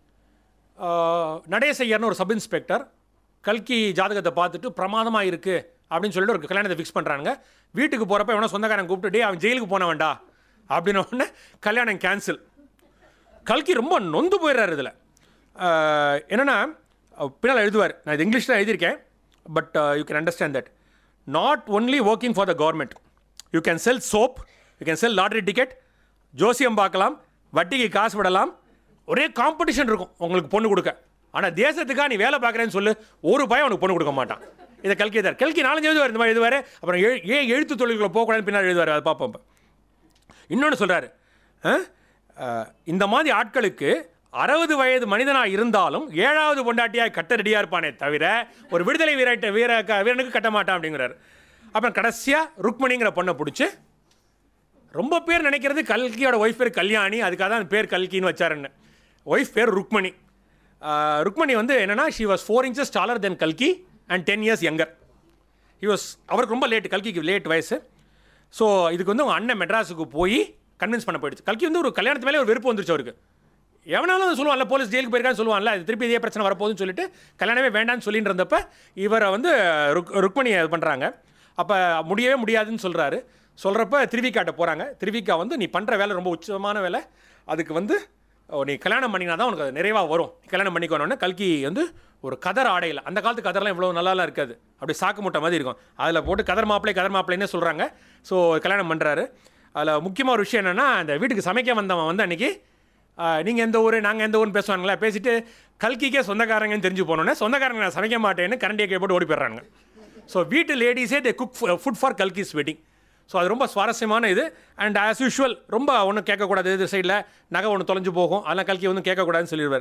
ஆஹ், நடேசையர்னு ஒரு சப் இன்ஸ்பெக்டர் கல்கி ஜாதகத்தை பார்த்துட்டு பிரமாதமாக இருக்குது அப்படின்னு சொல்லிட்டு ஒரு கல்யாணத்தை ஃபிக்ஸ் பண்ணுறாங்க வீட்டுக்கு போகிறப்ப எவனோ சொந்தக்காரன் கூப்பிட்டு டேய் அவன் ஜெயிலுக்கு போனவன்டா அப்படின்ன உடனே கல்யாணம் கேன்சல் கல்கி ரொம்ப நொந்து போயிடுறாரு இதில் என்னென்னா பின்னால் எழுதுவார் நான் இது இங்கிலீஷில் எழுதியிருக்கேன் but you can understand that not only working for the government you can sell soap you can sell lottery ticket ஜோசியம் பார்க்கலாம் வட்டிக்கு காசு விடலாம் ஒரே காம்படிஷன் இருக்கும் உங்களுக்கு பொண்ணு கொடுக்க ஆனால் தேசத்துக்காக நீ வேலை பார்க்குறேன்னு சொல்லு ஒரு பயம் உனக்கு பொண்ணு கொடுக்க மாட்டான் இதை கல்கி தர் கல்கி நாலஞ்சு எழுதுவார் இந்த மாதிரி எழுதுவார் அப்புறம் ஏ ஏன் எழுத்து தொழில்களை போகக்கூடாதுன்னு பின்னால் எழுதுவார் அதை பார்ப்போம் இப்ப. இன்னொன்று சொல்கிறாரு இந்த மாதிரி ஆட்களுக்கு அறுபது வயது மனிதனாக இருந்தாலும் ஏழாவது பொண்டாட்டியாக கட்ட ரெடியாக இருப்பானே தவிர ஒரு விடுதலை வீரட்ட வீர க- வீரனுக்கு கட்ட மாட்டான் அப்படிங்கிறாரு அப்புறம் கடைசியாக ருக்மணிங்கிற பொண்ணை பிடிச்சி ரொம்ப பேர் நினைக்கிறது கல்கியோட ஒய்ஃப் பேர் கல்யாணி அதுக்காக தான் அந்த பேர் கல்கின்னு வச்சாருன்னு ஒய்ஃப் பேர் ருக்மணி ஆஹ் ருக்மணி வந்து என்னன்னா she was four inches taller than கல்கி and ten years younger he was அவருக்கு ரொம்ப லேட் கல்கிக்கு லேட் வயசு ஸோ இதுக்கு வந்து அவங்க அண்ணன் மெட்ராஸுக்கு போய் கன்வின்ஸ் பண்ண போயிடுச்சு கல்கி வந்து ஒரு கல்யாணத்து மேலே ஒரு வெறுப்பு வந்துருச்சு அவருக்கு எவனாலும் சொல்லுவான்ல போலீஸ் ஜெயிலுக்கு போயிருக்கான்னு சொல்லுவான்ல இது திருப்பி இதே பிரச்சனை வரப்போகுதுன்னு சொல்லிட்டு கல்யாணமே வேண்டாம்னு சொல்லிட்டு இருந்தப்ப இவரை வந்து ருக் ருக்மணியை இது பண்ணுறாங்க அப்போ முடியவே முடியாதுன்னு சொல்கிறாரு சொல்கிறப்ப திருவிக்காட்ட போகிறாங்க திருவிக்கா வந்து நீ பண்ணுற வேலை ரொம்ப உச்சமான வேலை அதுக்கு வந்து ஓ, நீ கல்யாணம் பண்ணினா தான் உனக்கு அது நிறைவாக வரும் நீ கல்யாணம் பண்ணிக்கணும்னு கல்கி வந்து ஒரு கதர் ஆடையில் அந்த காலத்து கதர்லாம் இவ்வளோ நல்லாலாம் இருக்காது அப்படி சாக்கு மூட்டை மாதிரி இருக்கும் அதில் போட்டு கதர் மாப்பிள்ளை கதர் மாப்பிள்ளைன்னே சொல்கிறாங்க ஸோ கல்யாணம் பண்ணுறாரு அதில் முக்கியமாக ஒரு விஷயம் என்னென்னா அந்த வீட்டுக்கு சமைக்க வந்தவன் வந்து அன்றைக்கி நீங்கள் எந்த ஊர் நாங்கள் எந்த ஊர்னு பேசுவாங்களா பேசிட்டு கல்கிக்கே சொந்தக்காரங்கன்னு தெரிஞ்சு போனோன்னே சொந்தக்காரங்க நான் சமைக்க மாட்டேன்னு கரண்டியை கை போட்டு ஓடி போயிடுறாங்க ஸோ வீட்டு லேடிஸே they cook food for Kalki's wedding so அது ரொம்ப சுவாரஸ்யமான இது அண்ட் ஆஸ் யூஷுவல் ரொம்ப ஒன்றும் கேட்கக்கூடாது இது சைடில் நகை ஒன்று தொலைஞ்சு போகும் அதெல்லாம் கல்கி ஒன்றும் கேட்கக்கூடாதுன்னு சொல்லிடுவார்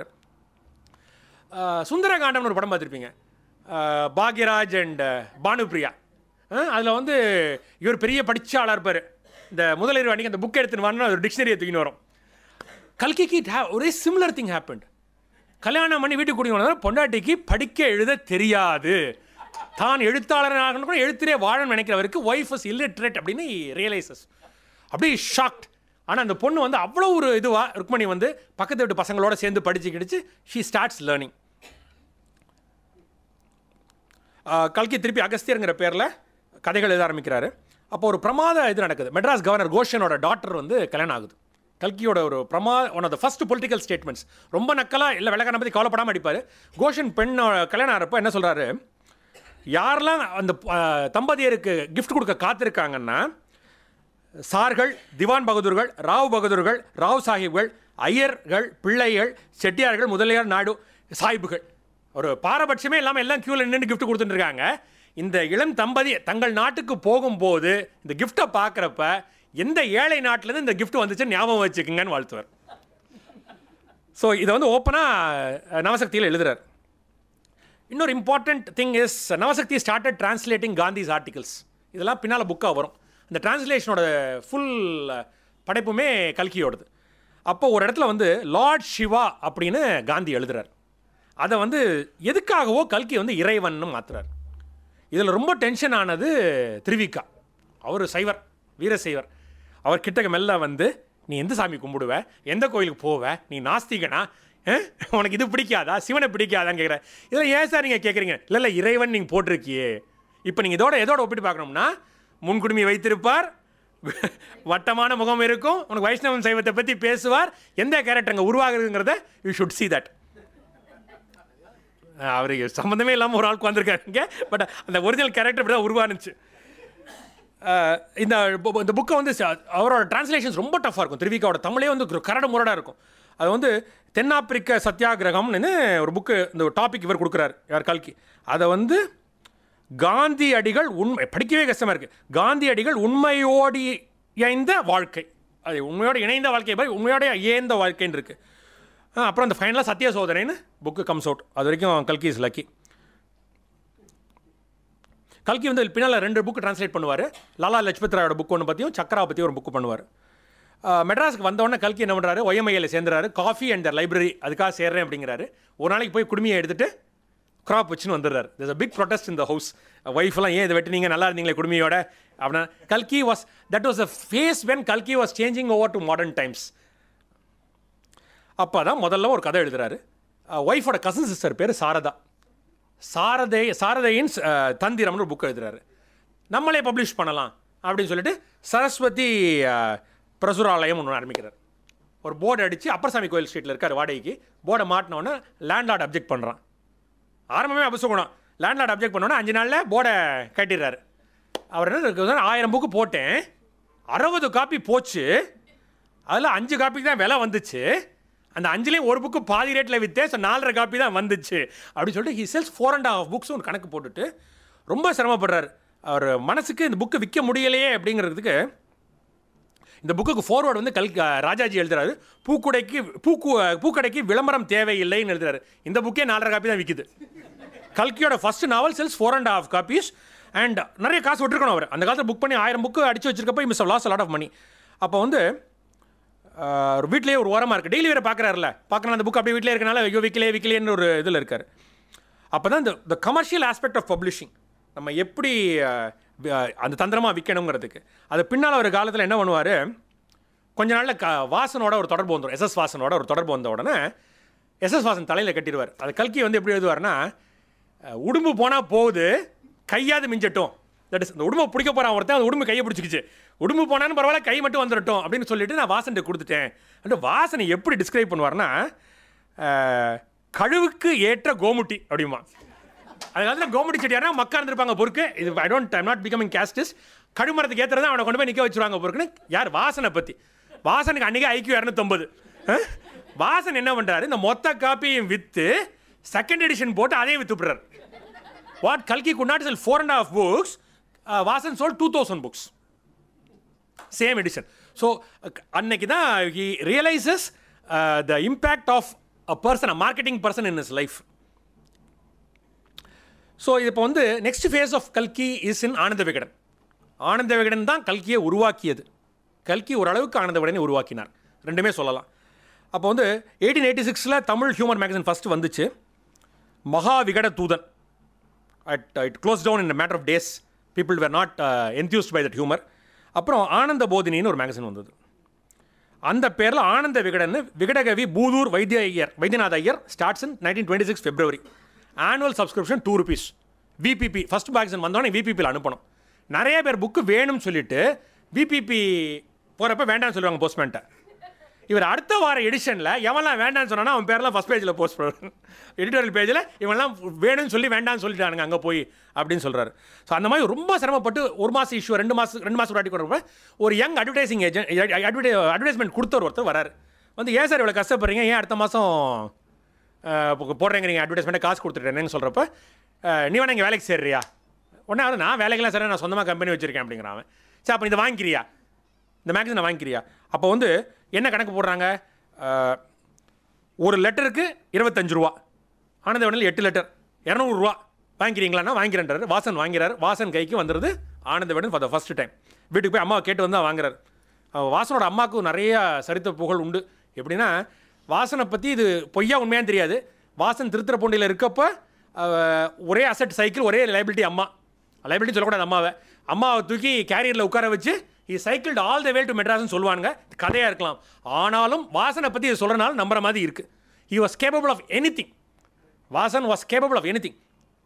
சுந்தரகாண்டம்னு ஒரு படம் பார்த்துருப்பீங்க ஆஹ் பாக்யராஜ் அண்ட் பானுப்ரியா அதில் வந்து இவர் பெரிய படிச்சாளாக இருப்பார் இந்த முதலிரவு அன்றைக்கி அந்த புக் எடுத்துன்னு வரணும் ஒரு டிக்ஷனரியை தூக்கின்னு வரும் கல்கிக்கு it ha- ஒரே சிமிலர் திங் ஹேப்பன்ட் கல்யாணம் பண்ணி வீட்டுக்கு கூட்டிட்டு வந்தா பொண்டாட்டிக்கு படிக்க எழுத தெரியாது தான் எழுத்தாளராக கூட எழுத்திலே வாழணும்னு நினைக்கிறவருக்கு ஒய்ஃப் இஸ் இல்லிட்ரேட் அப்படின்னு ரியலைசஸ் அப்படியே ஷாக்ட் ஆனால் அந்த பொண்ணு வந்து அவ்வளோ ஒரு இதுவா ருக்மணி வந்து பக்கத்து வீட்டு பசங்களோட சேர்ந்து படிச்சு கிடிச்சு ஷீ ஸ்டார்ட்ஸ் லேர்னிங் கல்கி திருப்பி அகஸ்தியருங்கிற பேரில் கதைகள் எழுத ஆரம்பிக்கிறாரு அப்போ ஒரு பிரமாத இது நடக்குது மெட்ராஸ் கவர்னர் கோஷனோட டாட்டர் வந்து கல்யாணம் ஆகுது கல்கியோட ஒரு பிரமா one of the first political statements ரொம்ப நக்கலாக இல்லை வெள்ளக்காரனை பற்றி கவலைப்படாமல் அடிப்பார் கோஷன் பெண் கல்யாணம் ஆகிறப்ப என்ன சொல்கிறாரு யாரெல்லாம் அந்த அஹ், தம்பதியருக்கு gift கொடுக்க காத்திருக்காங்கன்னா சார்கள் திவான் பகதூர்கள் ராவ் பகதூர்கள் ராவ் சாஹிப்கள் ஐயர்கள் பிள்ளைகள் செட்டியார்கள் முதலியார் நாடு சாஹிபுகள் ஒரு பாரபட்சமே இல்லாமல் எல்லாம் க்யூவில் நின்று gift கொடுத்துட்டு இருக்காங்க இந்த இளம் தம்பதி தங்கள் நாட்டுக்கு போகும்போது இந்த கிஃப்ட்டை பார்க்குறப்ப எந்த ஏழை நாட்டிலேருந்து இந்த gift வந்துச்சுன்னு ஞாபகம் வச்சுக்கோங்கன்னு வாழ்த்துவார் ஸோ இதை வந்து ஓப்பனாக நவசக்தியில் எழுதுறார் இன்னொரு important thing is Navasakthi started translating Gandhi's articles இதெல்லாம் பின்னால் புக்காக வரும் இந்த டிரான்ஸ்லேஷனோட ஃபுல் படைப்புமே கல்கியோடது அப்போ ஒரு இடத்துல வந்து லார்ட் சிவா அப்படின்னு காந்தி எழுதுறார் அதை வந்து எதுக்காகவோ கல்கி வந்து இறைவன்னு மாத்துறார் இதில் ரொம்ப டென்ஷன் ஆனது திருவிக்கா அவர் சைவர் வீரசைவர் அவர் கிட்டக்க மெல்ல வந்து நீ எந்த சாமி கும்பிடுவ எந்த கோயிலுக்கு போவ நீ நாஸ்திகனா அஹ்? உனக்கு இது பிடிக்காதா சிவனை பிடிக்காதான்னு கேட்குறேன் இதில் ஏன் சார் நீங்கள் கேட்குறீங்க இல்லை இல்லை இறைவன் நீங்கள் போட்டிருக்கியே இப்போ நீங்கள் இதோட எதோட ஒப்பிட்டு பார்க்கணும்னா முன்குடுமி வைத்திருப்பார் வட்டமான முகம் இருக்கும் உனக்கு வைஷ்ணவன் சைவத்தை பற்றி பேசுவார் எந்த கேரக்டர் அங்கே உருவாகுதுங்கிறத யூ ஷுட் see that அவருக்கு சம்மந்தமே இல்லாமல் ஒரு ஆளுக்கு வந்திருக்காருங்க பட் அந்த ஒரிஜினல் கேரக்டர் இப்படி தான் உருவானுச்சு அஹ் இந்த bu- இந்த புக்கை வந்து ச- அவரோட டிரான்ஸ்லேஷன்ஸ் ரொம்ப டஃப்பாக இருக்கும் திருவிக்காவோட தமிழே வந்து ஒரு கரடு முரடாக இருக்கும் அது வந்து தென்னாப்பிரிக்க சத்தியாகிரகம்னு ஒரு புக்கு இந்த டாபிக் இவர் கொடுக்குறாரு யார் கல்கி அதை வந்து காந்தி அடிகள் உண்மை படிக்கவே கஷ்டமாக இருக்குது காந்தி அடிகள் உண்மையோடி இயைந்த வாழ்க்கை அது உண்மையோட இணைந்த வாழ்க்கை பாய் உண்மையோட ஏந்த வாழ்க்கைன்னு இருக்குது அப்புறம் அந்த ஃபைனலாக சத்திய சோதனைன்னு புக்கு கம்ஸ் அவுட் அது வரைக்கும் கல்கி இஸ் லக்கி கல்கி வந்து பின்னால் ரெண்டு புக்கு ட்ரான்ஸ்லேட் பண்ணுவார் லாலா லஜ்பத் ராயோட புக் ஒன்று பற்றியும் சக்கரா பற்றி ஒரு புக்கு பண்ணுவார் மெட்ராஸுக்கு வந்தவொடனே கல்கி என்ன பண்ணுறாரு ஒய்எம்ஐயில் சேர்ந்துறாரு காஃபி அண்ட் லைப்ரரி அதுக்காக சேர்றேன் அப்படிங்கிறாரு ஒரு நாளைக்கு போய் குடுமையை எடுத்துட்டு கிராப் வச்சுன்னு வந்துடுறாரு there's a பிக் ப்ரொட்டஸ்ட் இந்த ஹவுஸ் ஒய்ஃப்லாம் ஏன் இதை வெட்டினீங்க நல்லா இருந்தீங்களே குடுமையோட அப்படின்னா கல்கி was that was a face when கல்கி was changing over to modern times அப்போ தான் முதல்ல ஒரு கதை எழுதுறாரு ஒய்ஃபோட கசின் சிஸ்டர் பேர் சாரதா சாரதை சாரதையின் அஹ், தந்திரம்னு ஒரு புக் எழுதுறாரு நம்மளே பப்ளிஷ் பண்ணலாம் அப்படின்னு சொல்லிட்டு சரஸ்வதி அஹ், பிரசுராலயம் ஒன்று ஆரம்பிக்கிறார் ஒரு போர்டு அடித்து அப்பர்சாமி கோயில் ஸ்ட்ரீட்டில் இருக்கார் வாடகைக்கு போர்டை மாட்டினோன்னே லேண்ட்லார்ட் அப்ஜெக்ட் பண்ணுறான் ஆரம்பமே அபசுகுணம் லேண்ட்லார்ட் அப்ஜெக்ட் பண்ணோன்னே அஞ்சு நாளில் போர்டை கட்டிடுறாரு அவர் என்ன இருக்கு ஆயிரம் புக்கு போட்டேன் அறுபது காப்பி போச்சு அதில் அஞ்சு காப்பிக்கு தான் விலை வந்துச்சு அந்த அஞ்சுலேயும் ஒரு புக்கு பாதி ரேட்டில் விற்றேன் ஸோ நாலரை காப்பி தான் வந்துச்சு அப்படின்னு சொல்லிட்டு he sells four and half books ஒரு கணக்கு போட்டுட்டு ரொம்ப சிரமப்படுறாரு அவர் மனசுக்கு இந்த புக்கு விற்க முடியலையே அப்படிங்கிறதுக்கு இந்த புக்குக்கு ஃபார்வர்டு வந்து கல் ராஜாஜி எழுதுறாரு பூக்குடைக்கு பூக்கு பூக்கடைக்கு விளம்பரம் தேவையில்லைன்னு எழுதுறாரு இந்த புக்கே நாலரை காப்பி தான் விற்குது கல்கியோட first novel sells four and half copies and நிறைய காசு விட்டுருக்கணும் அவர் அந்த காலத்தில் புக் பண்ணி ஆயிரம் புக்கு அடிச்சு வச்சிருக்கப்போ miss loss lot of money அப்போ வந்து ஆஹ், ஒரு வீட்லேயே ஒரு ஓரமாக இருக்குது டெய்லி வேறு பார்க்குறாருல பார்க்குற அந்த புக் அப்படியே வீட்டிலே இருக்கனால ஐயோ விற்கலே விற்கலேன்னு ஒரு இதில் இருக்கார் அப்போ தான் இந்த the commercial aspect of publishing நம்ம எப்படி ஆஹ், வி- ஆஹ், அந்த தந்திரமாக விற்கணுங்கிறதுக்கு அது பின்னால் ஒரு காலத்தில் என்ன பண்ணுவார் கொஞ்ச நாளில் க வாசனோட ஒரு தொடர்பு வந்துடும் எஸ்எஸ் வாசனோட ஒரு தொடர்பு வந்த உடனே எஸ்எஸ் வாசன் தலையில் கட்டிடுவார் அது கல்கி வந்து எப்படி எழுதுவார்னா அஹ், உடும்பு போனால் போகுது கையாது மிஞ்சட்டும் தட் இஸ் இந்த உடும்பை பிடிக்க போகிறான் ஒருத்தன் அந்த உடும்பு கையை பிடிச்சிக்கிச்சு உடும்பு போனான்னு பரவாயில்ல கை மட்டும் வந்துடட்டும் அப்படின்னு சொல்லிட்டு நான் வாசன்ட்டு கொடுத்துட்டேன் அந்த வாசனை எப்படி டிஸ்கிரைப் பண்ணுவார்னா அஹ், கழுவுக்கு ஏற்ற கோமுட்டி அப்படிமா அந்த காலத்தில் கோமுடி செடியாரா மக்கா இருந்திருப்பாங்க பொறுக்கு இது I don't I'm not becoming casteist கடுமரத்துக்கு ஏற்றுறது அவனை கொண்டு போய் நிற்க வச்சிருவாங்க பொறுக்குன்னு யார் வாசனை பற்றி வாசனுக்கு அன்றைக்கி ஐக்கியம் இரநூத்தொம்பது வாசன் என்ன பண்ணுறாரு இந்த மொத்த காப்பியும் விற்று செகண்ட் எடிஷன் போட்டு அதையும் விற்றுப்படுறாரு வாட் கல்கி could not sell four and half books Vasan sold two thousand books same edition so அன்னைக்கு தான் he realises the impact of a person a marketing person in his life so இப்போ வந்து நெக்ஸ்ட் ஃபேஸ் ஆஃப் கல்கி இஸ் இன் ஆனந்த விகடன் ஆனந்த விகடன் தான் கல்கியை உருவாக்கியது கல்கி ஓரளவுக்கு ஆனந்த விகடனை உருவாக்கினார் ரெண்டுமே சொல்லலாம் அப்போ வந்து எயிட்டீன் எயிட்டி சிக்ஸில் தமிழ் ஹியூமர் மேகசின் ஃபஸ்ட்டு வந்துச்சு Maha Vikata Thoothan at it close down in matter of days people were not enthused by that humour அப்புறம் ஆனந்த போதினின்னு ஒரு மேகசின் வந்தது அந்த பேரில் ஆனந்த Vikatan Vikatakavi Puthur Vaidhya Iyer Vaidhyanatha Iyer starts in nineteen twenty six February annual subscription two rupees VPP first magazine வந்தோடனே விபிபியில் அனுப்பணும் நிறைய பேர் புக்கு வேணும்னு சொல்லிட்டு விபிபி போகிறப்ப வேண்டாம்னு சொல்லுவாங்க போஸ்ட்மேன்ட்ட இவர் அடுத்த வார எடிஷனில் எவன்லாம் வேண்டாம்னு சொன்னானா அவன் பேர்லாம் ஃபஸ்ட் பேஜில் போஸ்ட் பண்ணுவார் எடிட்டோரியல் பேஜில் இவன்லாம் வேணும்னு சொல்லி வேண்டாம்னு சொல்லிட்டானுங்க அங்கே போய் அப்படின்னு சொல்கிறாரு ஸோ அந்த மாதிரி ரொம்ப சிரமப்பட்டு ஒரு மாதம் இஷ்யூ ரெண்டு மாதம் ரெண்டு மாதம் வாட்டி கொடுக்குறப்ப ஒரு young advertising agent advertise advertisement கொடுத்தவர் ஒருத்தர் வராரு வந்து ஏன் சார் இவ்வளோ கஷ்டப்படுறீங்க ஏன் அடுத்த மாதம் போடுறீங்க நீங்கள் அட்வர்டைஸ்மெண்ட்டை காசு கொடுத்துட்டேன்னு சொல்கிறப்ப நீ வேணா இங்கே வேலைக்கு சேர்றியா உடனே அது நான் வேலைக்கெல்லாம் சரி நான் சொந்தமாக கம்பெனி வச்சிருக்கேன் அப்படிங்கிறான் அவன் சரி அப்போ இதை வாங்கிக்கிறியா இந்த மேக்சினை வாங்கிக்கிறியா அப்போ வந்து என்ன கணக்கு போடுறாங்க அஹ், ஒரு லெட்டருக்கு இருபத்தஞ்சு ரூபா ஆனந்தவனில் எட்டு லெட்டர் இரநூறுவா வாங்கிக்கிறீங்களான்னா வாங்கிறேன்றாரு வாசன் வாங்கிறார் வாசன் கைக்கு வந்துடுது Anandavikatan for the first time வீட்டுக்கு போய் அம்மாவை கேட்டு வந்து வாங்குறாரு அஹ், வாசனோட அம்மாவுக்கு நிறைய சரித்த புகழ் உண்டு எப்படின்னா வாசனை பற்றி இது பொய்யா உண்மையான்னு தெரியாது வாசன் திருத்திரப்பூண்டியில் இருக்கப்ப அஹ், ஒரே அசட் சைக்கிள் ஒரே லைபிலிட்டி அம்மா லைபிலிட்டி சொல்லக்கூடாது அம்மாவை அம்மாவை தூக்கி கேரியரில் உட்கார வச்சு இ சைக்கிள்டு ஆல் த வே டு மெட்ராஸ்னு சொல்லுவாங்க கதையாக இருக்கலாம் ஆனாலும் வாசனை பற்றி இது சொல்கிறனால நம்புற மாதிரி இருக்குது he was capable of anything Vasan was capable of anything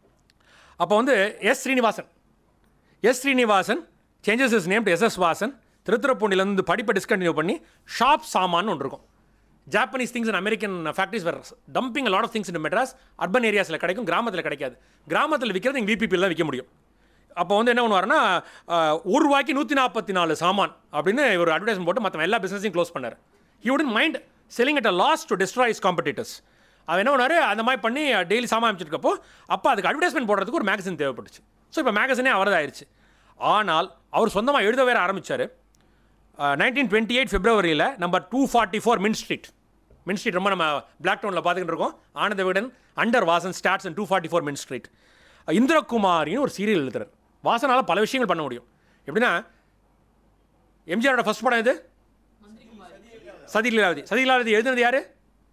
அப்போ வந்து S Srinivasan S Srinivasan changes his name to S S Vasan திருத்துறைப்பூண்டிலேருந்து படிப்பை டிஸ்கண்டினியூ பண்ணி ஷாப் சாமான்னு ஒன்று இருக்கும் Japanese things and American factories were dumping lot of things in Madras urban ஏரியாஸில் கிடைக்கும் கிராமத்தில் கிடைக்காது கிராமத்தில் விற்கிறது இங்கே விபிபியில் தான் விற்க முடியும் அப்போ வந்து என்ன பண்ணுவாருன்னா அஹ், ஒரு ரூபாய்க்கு நூற்றி நாற்பத்தி நாலு சாமான் அப்படின்னு ஒரு அட்வர்டைஸ்மெண்ட் போட்டு மற்ற எல்லா பிஸ்னஸையும் க்ளோஸ் பண்ணார் he wouldn't mind selling at a loss to destroys competitors அவர் என்ன பண்ணாரு அந்த மாதிரி பண்ணி டெய்லி சாமான் அமைச்சிருக்கப்போ அப்போ அதுக்கு அட்வர்டைஸ்மெண்ட் போடுறதுக்கு ஒரு மேகசின் தேவைப்பட்டுச்சு ஸோ இப்போ மேகசினே அவரது ஆயிடுச்சு ஆனால் அவர் சொந்தமாக எழுத வேற ஆரம்பிச்சார் நைன்டீன் டுவெண்ட்டி எயிட் பிப்ரவரியில் number two forty four Mint Street Mint Street ரொம்ப நம்ம பிளாக் டவுனில் பார்த்துக்கிட்டு இருக்கோம் Ananda Vikatan under Vasan starts and two forty four Mint Street இந்திரகுமாரின்னு ஒரு சீரியல் எழுதுறார் வாசனால் பல விஷயங்கள் பண்ண முடியும் எப்படின்னா எம்ஜிஆரோட ஃபர்ஸ்ட் படம் எது சதிலீலாவதி சதிலீலாவதி எழுதுனது யாரு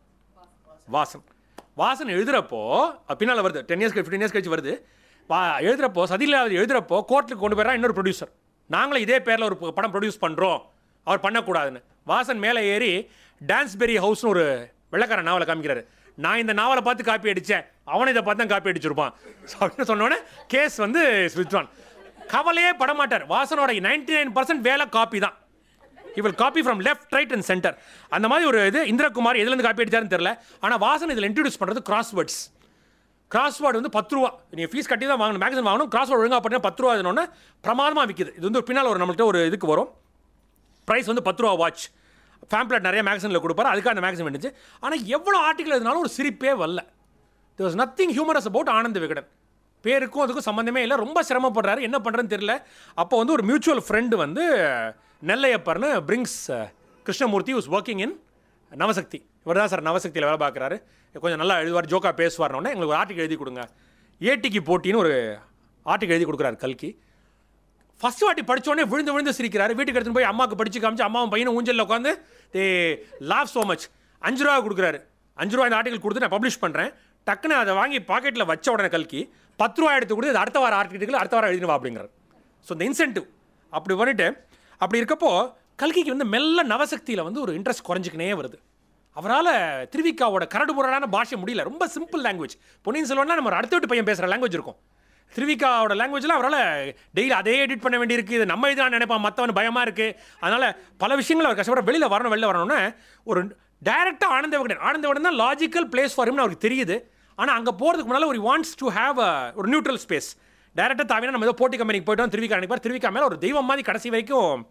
வாசன் வாசன் எழுதுறப்போ பின்னால் வருது டென் இயர்ஸ் ஃபிஃப்டீன் இயர்ஸ் கழிச்சு வருது வா எழுதுறப்போ சதிலீலாவதி எழுதுறப்போ கோர்ட்டுக்கு கொண்டு போயிடறா இன்னொரு ப்ரொடியூசர் நாங்களும் இதே பேரில் ஒரு ப- படம் ப்ரொடியூஸ் பண்ணுறோம் அவர் பண்ணக்கூடாதுன்னு வாசன் மேலே ஏறி டான்ஸ்பெரி ஹவுஸ்னு ஒரு வெள்ளக்கார நாவலை காமிக்கிறாரு நான் இந்த நாவலை பார்த்து காப்பி அடித்தேன் அவனை இதை பார்த்து தான் காப்பி அடிச்சிருப்பான் So, அப்படின்னு சொன்னோடனே கேஸ் வந்து வித்வான் கவலையே படமாட்டார் வாசனோட நைன்டி நைன் பர்சன்ட் வேலை காப்பி தான் he will copy from left right and centre அந்த மாதிரி ஒரு இது இந்திரகுமார் எதுலேருந்து காப்பி அடிச்சாருன்னு தெரியல ஆனால் வாசன் இதில் இன்ட்ரடியூஸ் பண்ணுறது கிராஸ்வேர்ட்ஸ் கிராஸ்வேர்டு வந்து பத்து ரூபா நீங்கள் ஃபீஸ் கட்டி தான் வாங்கணும் மேக்ஸிமம் வாங்கணும் கிராஸ்வேர்டு ஒழுங்காக பண்ணால் பத்து ரூபா இதுனோடனே பிரமாதமாக விற்கிது இது வந்து பின்னால் ஒரு நம்மள்ட்ட ஒரு இதுக்கு வரும் ப்ரைஸ் வந்து பத்து ரூபா வாட்ச் ஃபேம்ப்ளெட் நிறைய மேக்சினில் கொடுப்பாரு அதுக்காக அந்த மேக்சின் வந்துச்சு ஆனால் எவ்வளோ ஆர்டிக்கல் எதுனாலும் ஒரு சிரிப்பே வரல there was nothing humorous about Anand Vikatan பேருக்கும் அதுக்கும் சம்மந்தமே இல்லை ரொம்ப சிரமப்படுறாரு என்ன பண்ணுறதுன்னு தெரியல அப்போ வந்து ஒரு மியூச்சுவல் ஃப்ரெண்டு வந்து நெல்லையப்பர்னு brings Krishnamurthy was working in Navasakthi இவர் தான் சார் நவசக்தியில் வேலை பார்க்குறாரு கொஞ்சம் நல்லா எழுதுவார் ஜோக்கா பேசுவார்னோடனே எங்களுக்கு ஒரு ஆர்டிக்கல் எழுதி கொடுங்க ஏடிக்கு போட்டின்னு ஒரு ஆர்டிக்கல் எழுதி கொடுக்குறாரு கல்கி ஃபர்ஸ்ட் வாட்டி படிச்சோடனே விழுந்து விழுந்து சிரிக்கிறாரு வீட்டுக்கு எடுத்துன்னு போய் அம்மாவுக்கு படிச்சு காமிச்சு அம்மாவும் பையனும் ஊஞ்சலில் உட்காந்து தே லாவ் so மச் அஞ்சு ரூபா கொடுக்குறாரு அஞ்சு ரூபா இந்த ஆர்டிகல் கொடுத்து நான் பப்ளிஷ் பண்ணுறேன் டக்குன்னு அதை வாங்கி பாக்கெட்டில் வச்ச உடனே கல்கி பத்து ரூபா எடுத்து கொடுத்து இது அடுத்த வாரம் ஆர்டிகல் அடுத்த வாரம் எழுதினவா அப்படிங்கிறார் ஸோ இந்த இன்சென்டிவ் அப்படி பண்ணிட்டு அப்படி இருக்கப்போ கல்கிக்கு வந்து மெல்ல நவசக்தியில் வந்து ஒரு இன்ட்ரெஸ்ட் குறைஞ்சிக்கினே வருது அவரால் திருவிக்காவோட கரடு முரடான பாஷை முடியல ரொம்ப சிம்பிள் லாங்குவேஜ் பொன்னியின் செல்வன்னா நம்ம ஒரு அடுத்த வீட்டு பையன் பேசுகிற லாங்குவேஜ் இருக்கும் திருவிக்காவோட லாங்குவேஜில் அவரால் டெய்லி அதே எடிட் பண்ண வேண்டியிருக்கு இது நம்ம இதுதான் நினைப்பான் மற்றவன் பயமாக இருக்குது அதனால் பல விஷயங்கள் அவர் கஷ்டப்பட வெளியில் வரணும் வெளில வரணும்னு ஒரு டைரெக்டாக ஆனந்த விகடன் ஆனந்த விகடன் தான் லாஜிக்கல் பிளேஸ் ஃபார் ஹிம்னு அவருக்கு தெரியுது ஆனால் அங்கே போகிறதுக்கு முன்னால் ஒரு வாண்ட்ஸ் டு ஹேவ் ஒரு நியூட்ரல் ஸ்பேஸ் டைரெக்டாக தாவினா நம்ம ஏதோ போட்டி கம்பெனிக்கு போயிட்டோம் திருவிக்கா நினைப்பார் திருவிக்கா மேலே ஒரு தெய்வம் மாதிரி கடைசி வரைக்கும்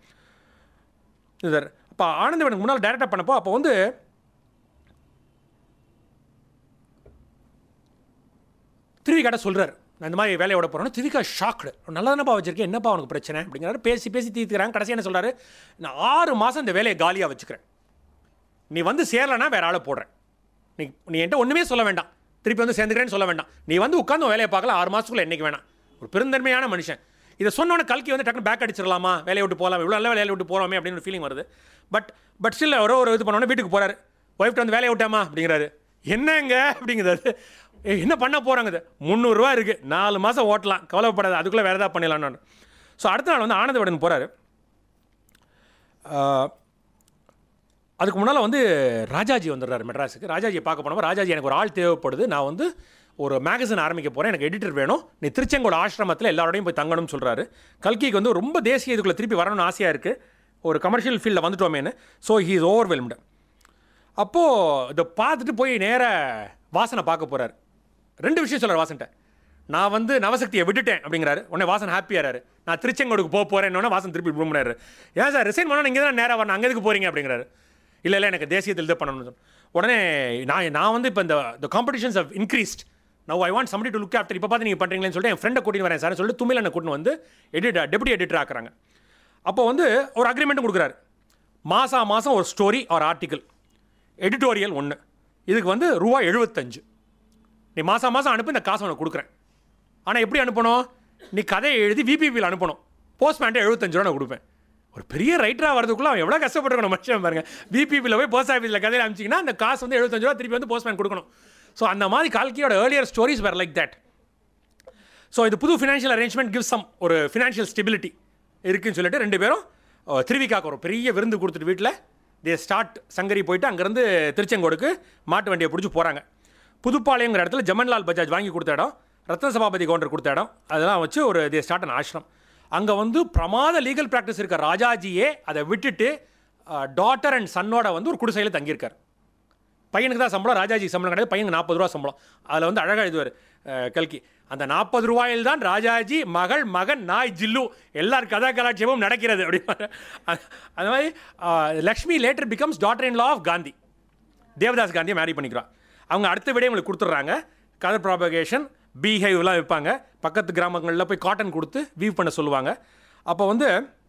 இது அப்போ ஆனந்த விகடன் முன்னால் டைரெக்டாக பண்ணப்போ அப்போ வந்து திருவிக்காட்ட சொல்கிறார் நான் இந்த மாதிரி வேலையோட போகிறோன்னு திருவிக்கா ஷாக்டு நல்லா தானப்பா வச்சிருக்கேன் என்னப்பா உனக்கு பிரச்சனை அப்படிங்கிறாரு பேசி பேசி தீர்த்துக்கிறாங்க கடைசி என்ன சொல்கிறாரு நான் ஆறு மாதம் இந்த வேலையை காலியாக வச்சுக்கிறேன் நீ வந்து சேரலைன்னா வேற ஆளை போடுறேன் நீ நீ என்கிட்ட ஒன்றுமே சொல்ல வேண்டாம் திருப்பி வந்து சேர்ந்துக்கிறேன்னு சொல்ல வேண்டாம் நீ வந்து உட்காந்து உன் வேலையை பார்க்கல ஆறு மாதத்துக்குள்ள என்னைக்கு வேணாம் ஒரு பெருந்தன்மையான மனுஷன் இதை சொன்னோன்னே கல்கி வந்து டக்குனு பேக் அடிச்சிடலாமா வேலையை விட்டு போகலாம் இவ்வளோ நல்ல வேலையை விட்டு போகிறோமே அப்படின்னு ஒரு ஃபீலிங் வருது பட் பட் ஸ்டில் ஒரு ஒரு இது பண்ணோன்னே வீட்டுக்கு போகிறாரு ஒய்ஃப்ட்டு வந்து வேலையை விட்டாமா அப்படிங்கிறாரு என்னங்க அப்படிங்கிறாரு "ஏய், என்ன பண்ண போகிறாங்க இது முந்நூறுரூவா இருக்குது நாலு மாதம் ஓட்டலாம் கவலைப்படாது அதுக்குள்ளே வேறு ஏதாவது பண்ணிடலான்னு ஸோ அடுத்த நாள் வந்து ஆனந்தவிடன் போகிறாரு அதுக்கு முன்னால் வந்து ராஜாஜி வந்துடுறாரு மெட்ராஸுக்கு ராஜாஜியை பார்க்க போனப்போ ராஜாஜி எனக்கு ஒரு ஆள் தேவைப்படுது நான் வந்து ஒரு மேகசின் ஆரம்பிக்க போகிறேன் எனக்கு எடிட்டர் வேணும் நீ திருச்செங்கோடு ஆசிரமத்தில் எல்லாரோடையும் போய் தங்கணும்னு சொல்கிறாரு கல்கிக்கு வந்து ரொம்ப தேசிய இதுக்குள்ளே திருப்பி வரணும்னு ஆசையாக இருக்குது ஒரு கமர்ஷியல் ஃபீல்டில் வந்துட்டோமேன்னு ஸோ ஹீ இஸ் ஓவர்வெல்ம்டு அப்போது இதை பார்த்துட்டு போய் நேர வாசனை பார்க்க போகிறாரு ரெண்டு விஷயம் சொல்கிறார் வாசன்ட்ட நான் வந்து நவசக்தியை விட்டுட்டேன் அப்படிங்கிறாரு உடனே வாசன் ஹாப்பியாகிறாரு நான் திருச்செங்கோடுக்கு போக போகிறேன்னு வாசன் திருப்பி விரும்பினாரு ஏன் சார் ரிசைன் பண்ணால் நீங்கள் தான் நேராக வரணும் அங்கே எதுக்கு போகிறீங்க அப்படிங்கிறாரு இல்லை இல்லை எனக்கு தேசியத்தில் இது பண்ணணும்னு சொன்னேன். உடனே நான் நான் வந்து இப்போ இந்த the competitions of increased now I want somebody to look after இப்போ பார்த்து நீங்கள் பண்ணுறீங்களேன்னு சொல்லிட்டு என் ஃப்ரெண்டை கூட்டின்னு வரேன் சார் சொல்லிட்டு துமிழனை கூட்டின்னு வந்து எடிட்டர் டெபுட்டி எடிட்டர் ஆக்குறாங்க அப்போ வந்து ஒரு அக்ரிமெண்ட்டும் கொடுக்குறாரு மாதம் மாதம் ஒரு ஸ்டோரி ஒரு ஆர்டிக்கல் எடிட்டோரியல் ஒன்று இதுக்கு வந்து ரூபா எழுபத்தஞ்சு நீ மாதம் மாதம் அனுப்பி இந்த காசு உனக்கு கொடுக்குறேன் ஆனால் எப்படி அனுப்பணும் நீ கதையை எழுதி விபிபியில் அனுப்பணும் போஸ்ட்மேன்ட்டு எழுபத்தஞ்சு ரூபா நான் கொடுப்பேன் ஒரு பெரிய ரைட்டராக வரதுக்குள்ள அவன் எவ்வளோ கஷ்டப்பட்டுருக்கணும் மனுஷன் பாருங்க விபிபியில் போய் போஸ்ட் ஆஃபீஸில் கதையில் அனுப்பிச்சிங்கன்னா அந்த காசு வந்து எழுபத்தஞ்சு ரூபா திருப்பி வந்து போஸ்ட்மேன் கொடுக்கணும் ஸோ அந்த மாதிரி கால்கியோட earlier stories were like that so இது புது ஃபினான்ஷியல் அரேஞ்ச்மெண்ட் கிவ் சம் ஒரு ஃபினான்ஷியல் ஸ்டெபிலிட்டி இருக்குன்னு சொல்லிட்டு ரெண்டு பேரும் அஹ், திருவிக்காக்கு ஒரு பெரிய விருந்து கொடுத்துட்டு வீட்டில் தே ஸ்டார்ட் சங்கரி போயிட்டு அங்கேருந்து திருச்செங்கோடுக்கு மாட்டு வண்டியை பிடிச்சி போகிறாங்க புதுப்பாளையங்கிற இடத்துல ஜமன்லால் பஜாஜ் வாங்கி கொடுத்த இடம் ரத்ன சபாபதி கவுண்டர் கொடுத்த இடம் அதெல்லாம் வச்சு ஒரு தே ஸ்டார்ட் அன் ஆசிரம் அங்கே வந்து பிரமாத லீகல் ப்ராக்டிஸ் இருக்க ராஜாஜியே அதை விட்டுட்டு டாட்டர் அண்ட் சன்னோட வந்து ஒரு குடிசையில் தங்கியிருக்கார் பையனுக்கு தான் சம்பளம் ராஜாஜி சம்பளம் கிடையாது பையனுக்கு நாற்பது ரூபா சம்பளம் அதில் வந்து அழகாக எழுதுவார் அஹ், கல்கி அந்த நாற்பது ரூபாயில் தான் ராஜாஜி மகள் மகன் நாய் ஜில்லு எல்லார் கதா கலாட்சியமும் நடக்கிறது அப்படி அந்த மாதிரி அஹ், Lakshmi later becomes daughter in law of Gandhi Devdas காந்தியை மேரி பண்ணிக்கிறான் அவங்க அடுத்த விட உங்களுக்கு கொடுத்துட்றாங்க கலர் ப்ராபகேஷன் பீஹைவ்லாம் வைப்பாங்க பக்கத்து கிராமங்களில் போய் காட்டன் கொடுத்து வீவ் பண்ண சொல்லுவாங்க அப்போ வந்து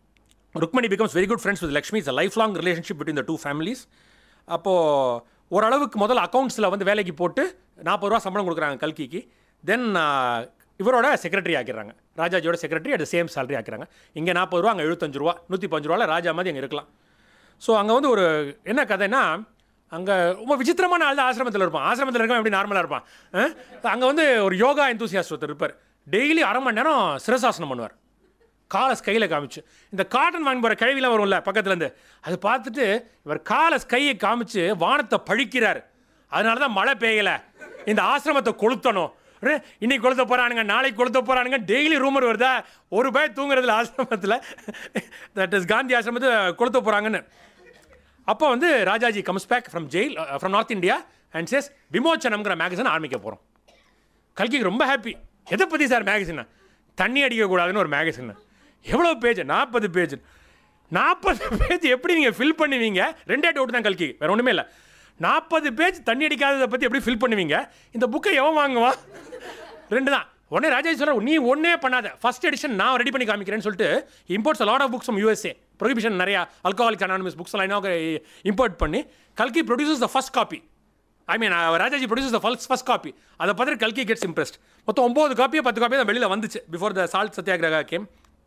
Rukmani becomes very good friends with Lakshmi it's life long relationship between the two families அப்போது ஓரளவுக்கு முதல்ல அக்கௌண்ட்ஸில் வந்து வேலைக்கு போட்டு நாற்பது ரூபா சம்பளம் கொடுக்குறாங்க கல்கிக்கு தென் இவரோட செக்ரட்டரி ஆக்கிடுறாங்க ராஜாஜியோட செக்ரட்டரி அட் சேம் salary ஆக்கிறாங்க இங்கே நாற்பது ரூபா அங்கே எழுபத்தஞ்சு ரூபா நூற்றி பஞ்சு ரூபாவில் ராஜா மாதிரி அங்கே இருக்கலாம் ஸோ அங்கே வந்து ஒரு என்ன கதைன்னா அங்கே ரொம்ப விசித்திரமான ஆள் தான் ஆசிரமத்தில் இருப்பான் ஆசிரமத்தில் இருக்கவன் எப்படி நார்மலாக இருப்பான் அங்கே வந்து ஒரு யோகா enthusiast ஒருத்தர் இருப்பார் டெய்லி அரை மணி நேரம் சிரசாசனம் பண்ணுவார் காலை கையில் காமிச்சு இந்த காட்டன் வாங்கி போகிற கழுவிலாம் வரும்ல பக்கத்துலேருந்து அது பார்த்துட்டு இவர் காலை கையை காமிச்சு வானத்தை பழிக்கிறார் அதனால தான் மழை பெய்யலை இந்த ஆசிரமத்தை கொளுத்தணும் அடே, இன்னைக்கு கொளுத்த போகிறானுங்க நாளைக்கு கொளுத்த போகிறானுங்க டெய்லி ரூமர் வருதா ஒரு பேர் தூங்குறதுல ஆசிரமத்தில் தட் இஸ் காந்தி ஆசிரமத்தை கொளுத்த போகிறாங்கன்னு அப்போ வந்து Rajaji comes back from jail from north India and says விமோச்சனம்ங்கிற மேகசின் ஆரம்பிக்க போகிறோம் கல்கிக்கு ரொம்ப ஹாப்பி எதை பற்றி சார் மேகசின் தண்ணி அடிக்கக்கூடாதுன்னு ஒரு மேகசின் எவ்வளோ பேஜ் நாற்பது பேஜ் நாற்பது பேஜ் எப்படி நீங்கள் ஃபில் பண்ணுவீங்க ரெண்டே டவுட் தான் கல்கி வேறு ஒன்றுமே இல்லை நாற்பது பேஜ் தண்ணி அடிக்காததை பற்றி எப்படி ஃபில் பண்ணுவீங்க இந்த புக்கை எவன் வாங்குவான் ரெண்டு தான் உடனே ராஜாஜி சொல்ற நீ ஒன்றே பண்ணாத ஃபர்ஸ்ட் எடிஷன் நான் ரெடி பண்ணி காமிக்கிறேன்னு சொல்லிட்டு imports lot of books from USA prohibition நிறையா அல்கோஹாலிக் அனானமஸ் புக்ஸ் எல்லாம் இம்போர்ட் பண்ணி கல்கி produces the first copy I mean Rajaji produce the ஃபல்ஸ் ஃபர்ஸ்ட் காப்பி அதை பார்த்துட்டு கல்கி கெட்ஸ் இம்ப்ரெஸ்ட் மொத்தம் ஒம்பது காப்பியோ பத்து காப்பியோ தான் வெளியில் வந்துச்சு before the salt Satyagraha came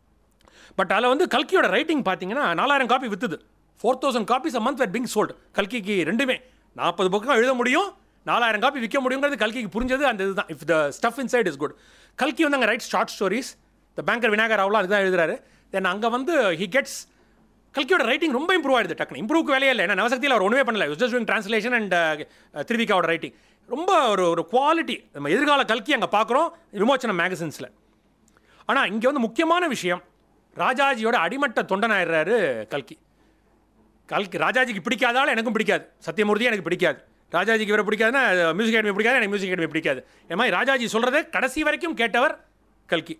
but அதில் வந்து கல்கியோட ரைட்டிங் பார்த்தீங்கன்னா நாலாயிரம் காப்பி வித்துது four thousand copies a month were being sold கல்கிக்கு ரெண்டுமே நாற்பது பக்கம் எழுத முடியும் நாலாயிரம் காப்பி விற்க முடியுங்கிறது கல்கிக்கு புரிஞ்சது அந்த இதுதான் if the stuff inside is good கல்கி வந்து அங்கே write short stories the banker Vinayagar ராவ்லாம் அதுக்கு தான் எழுதுறாரு தென் அங்கே வந்து ஹி கெட்ஸ் கல்கியோட ரைட்டிங் ரொம்ப இம்ப்ரூவ் ஆயிடுது டக்குனு இம்ப்ரூவ்க்கு வேலையே இல்லை ஏன்னா நவசக்தியில் அவர் ஒன்றுமே பண்ணல ஜஸ்ட் டூயிங் ட்ரான்ஸ்லேஷன் அண்ட் திருவிக்காவோட ரைட்டிங் ரொம்ப ஒரு ஒரு குவாலிட்டி நம்ம எதிர்கால கல்கி அங்கே பார்க்குறோம் விமோச்சனம் மேகசின்ஸில் ஆனால் இங்கே வந்து முக்கியமான விஷயம் ராஜாஜியோட அடிமட்ட தொண்டனாயிடுறாரு கல்கி கல்கி ராஜாஜிக்கு பிடிக்காதால எனக்கும் பிடிக்காது சத்தியமூர்த்தி எனக்கு பிடிக்காது ராஜாஜிக்கு இவரை பிடிக்காதுன்னா மியூசிக் அகாடமி பிடிக்காது எனக்கு மியூசிக் அகாடமி பிடிக்காது இந்த மாதிரி ராஜாஜி சொல்கிறத கடைசி வரைக்கும் கேட்டவர் கல்கி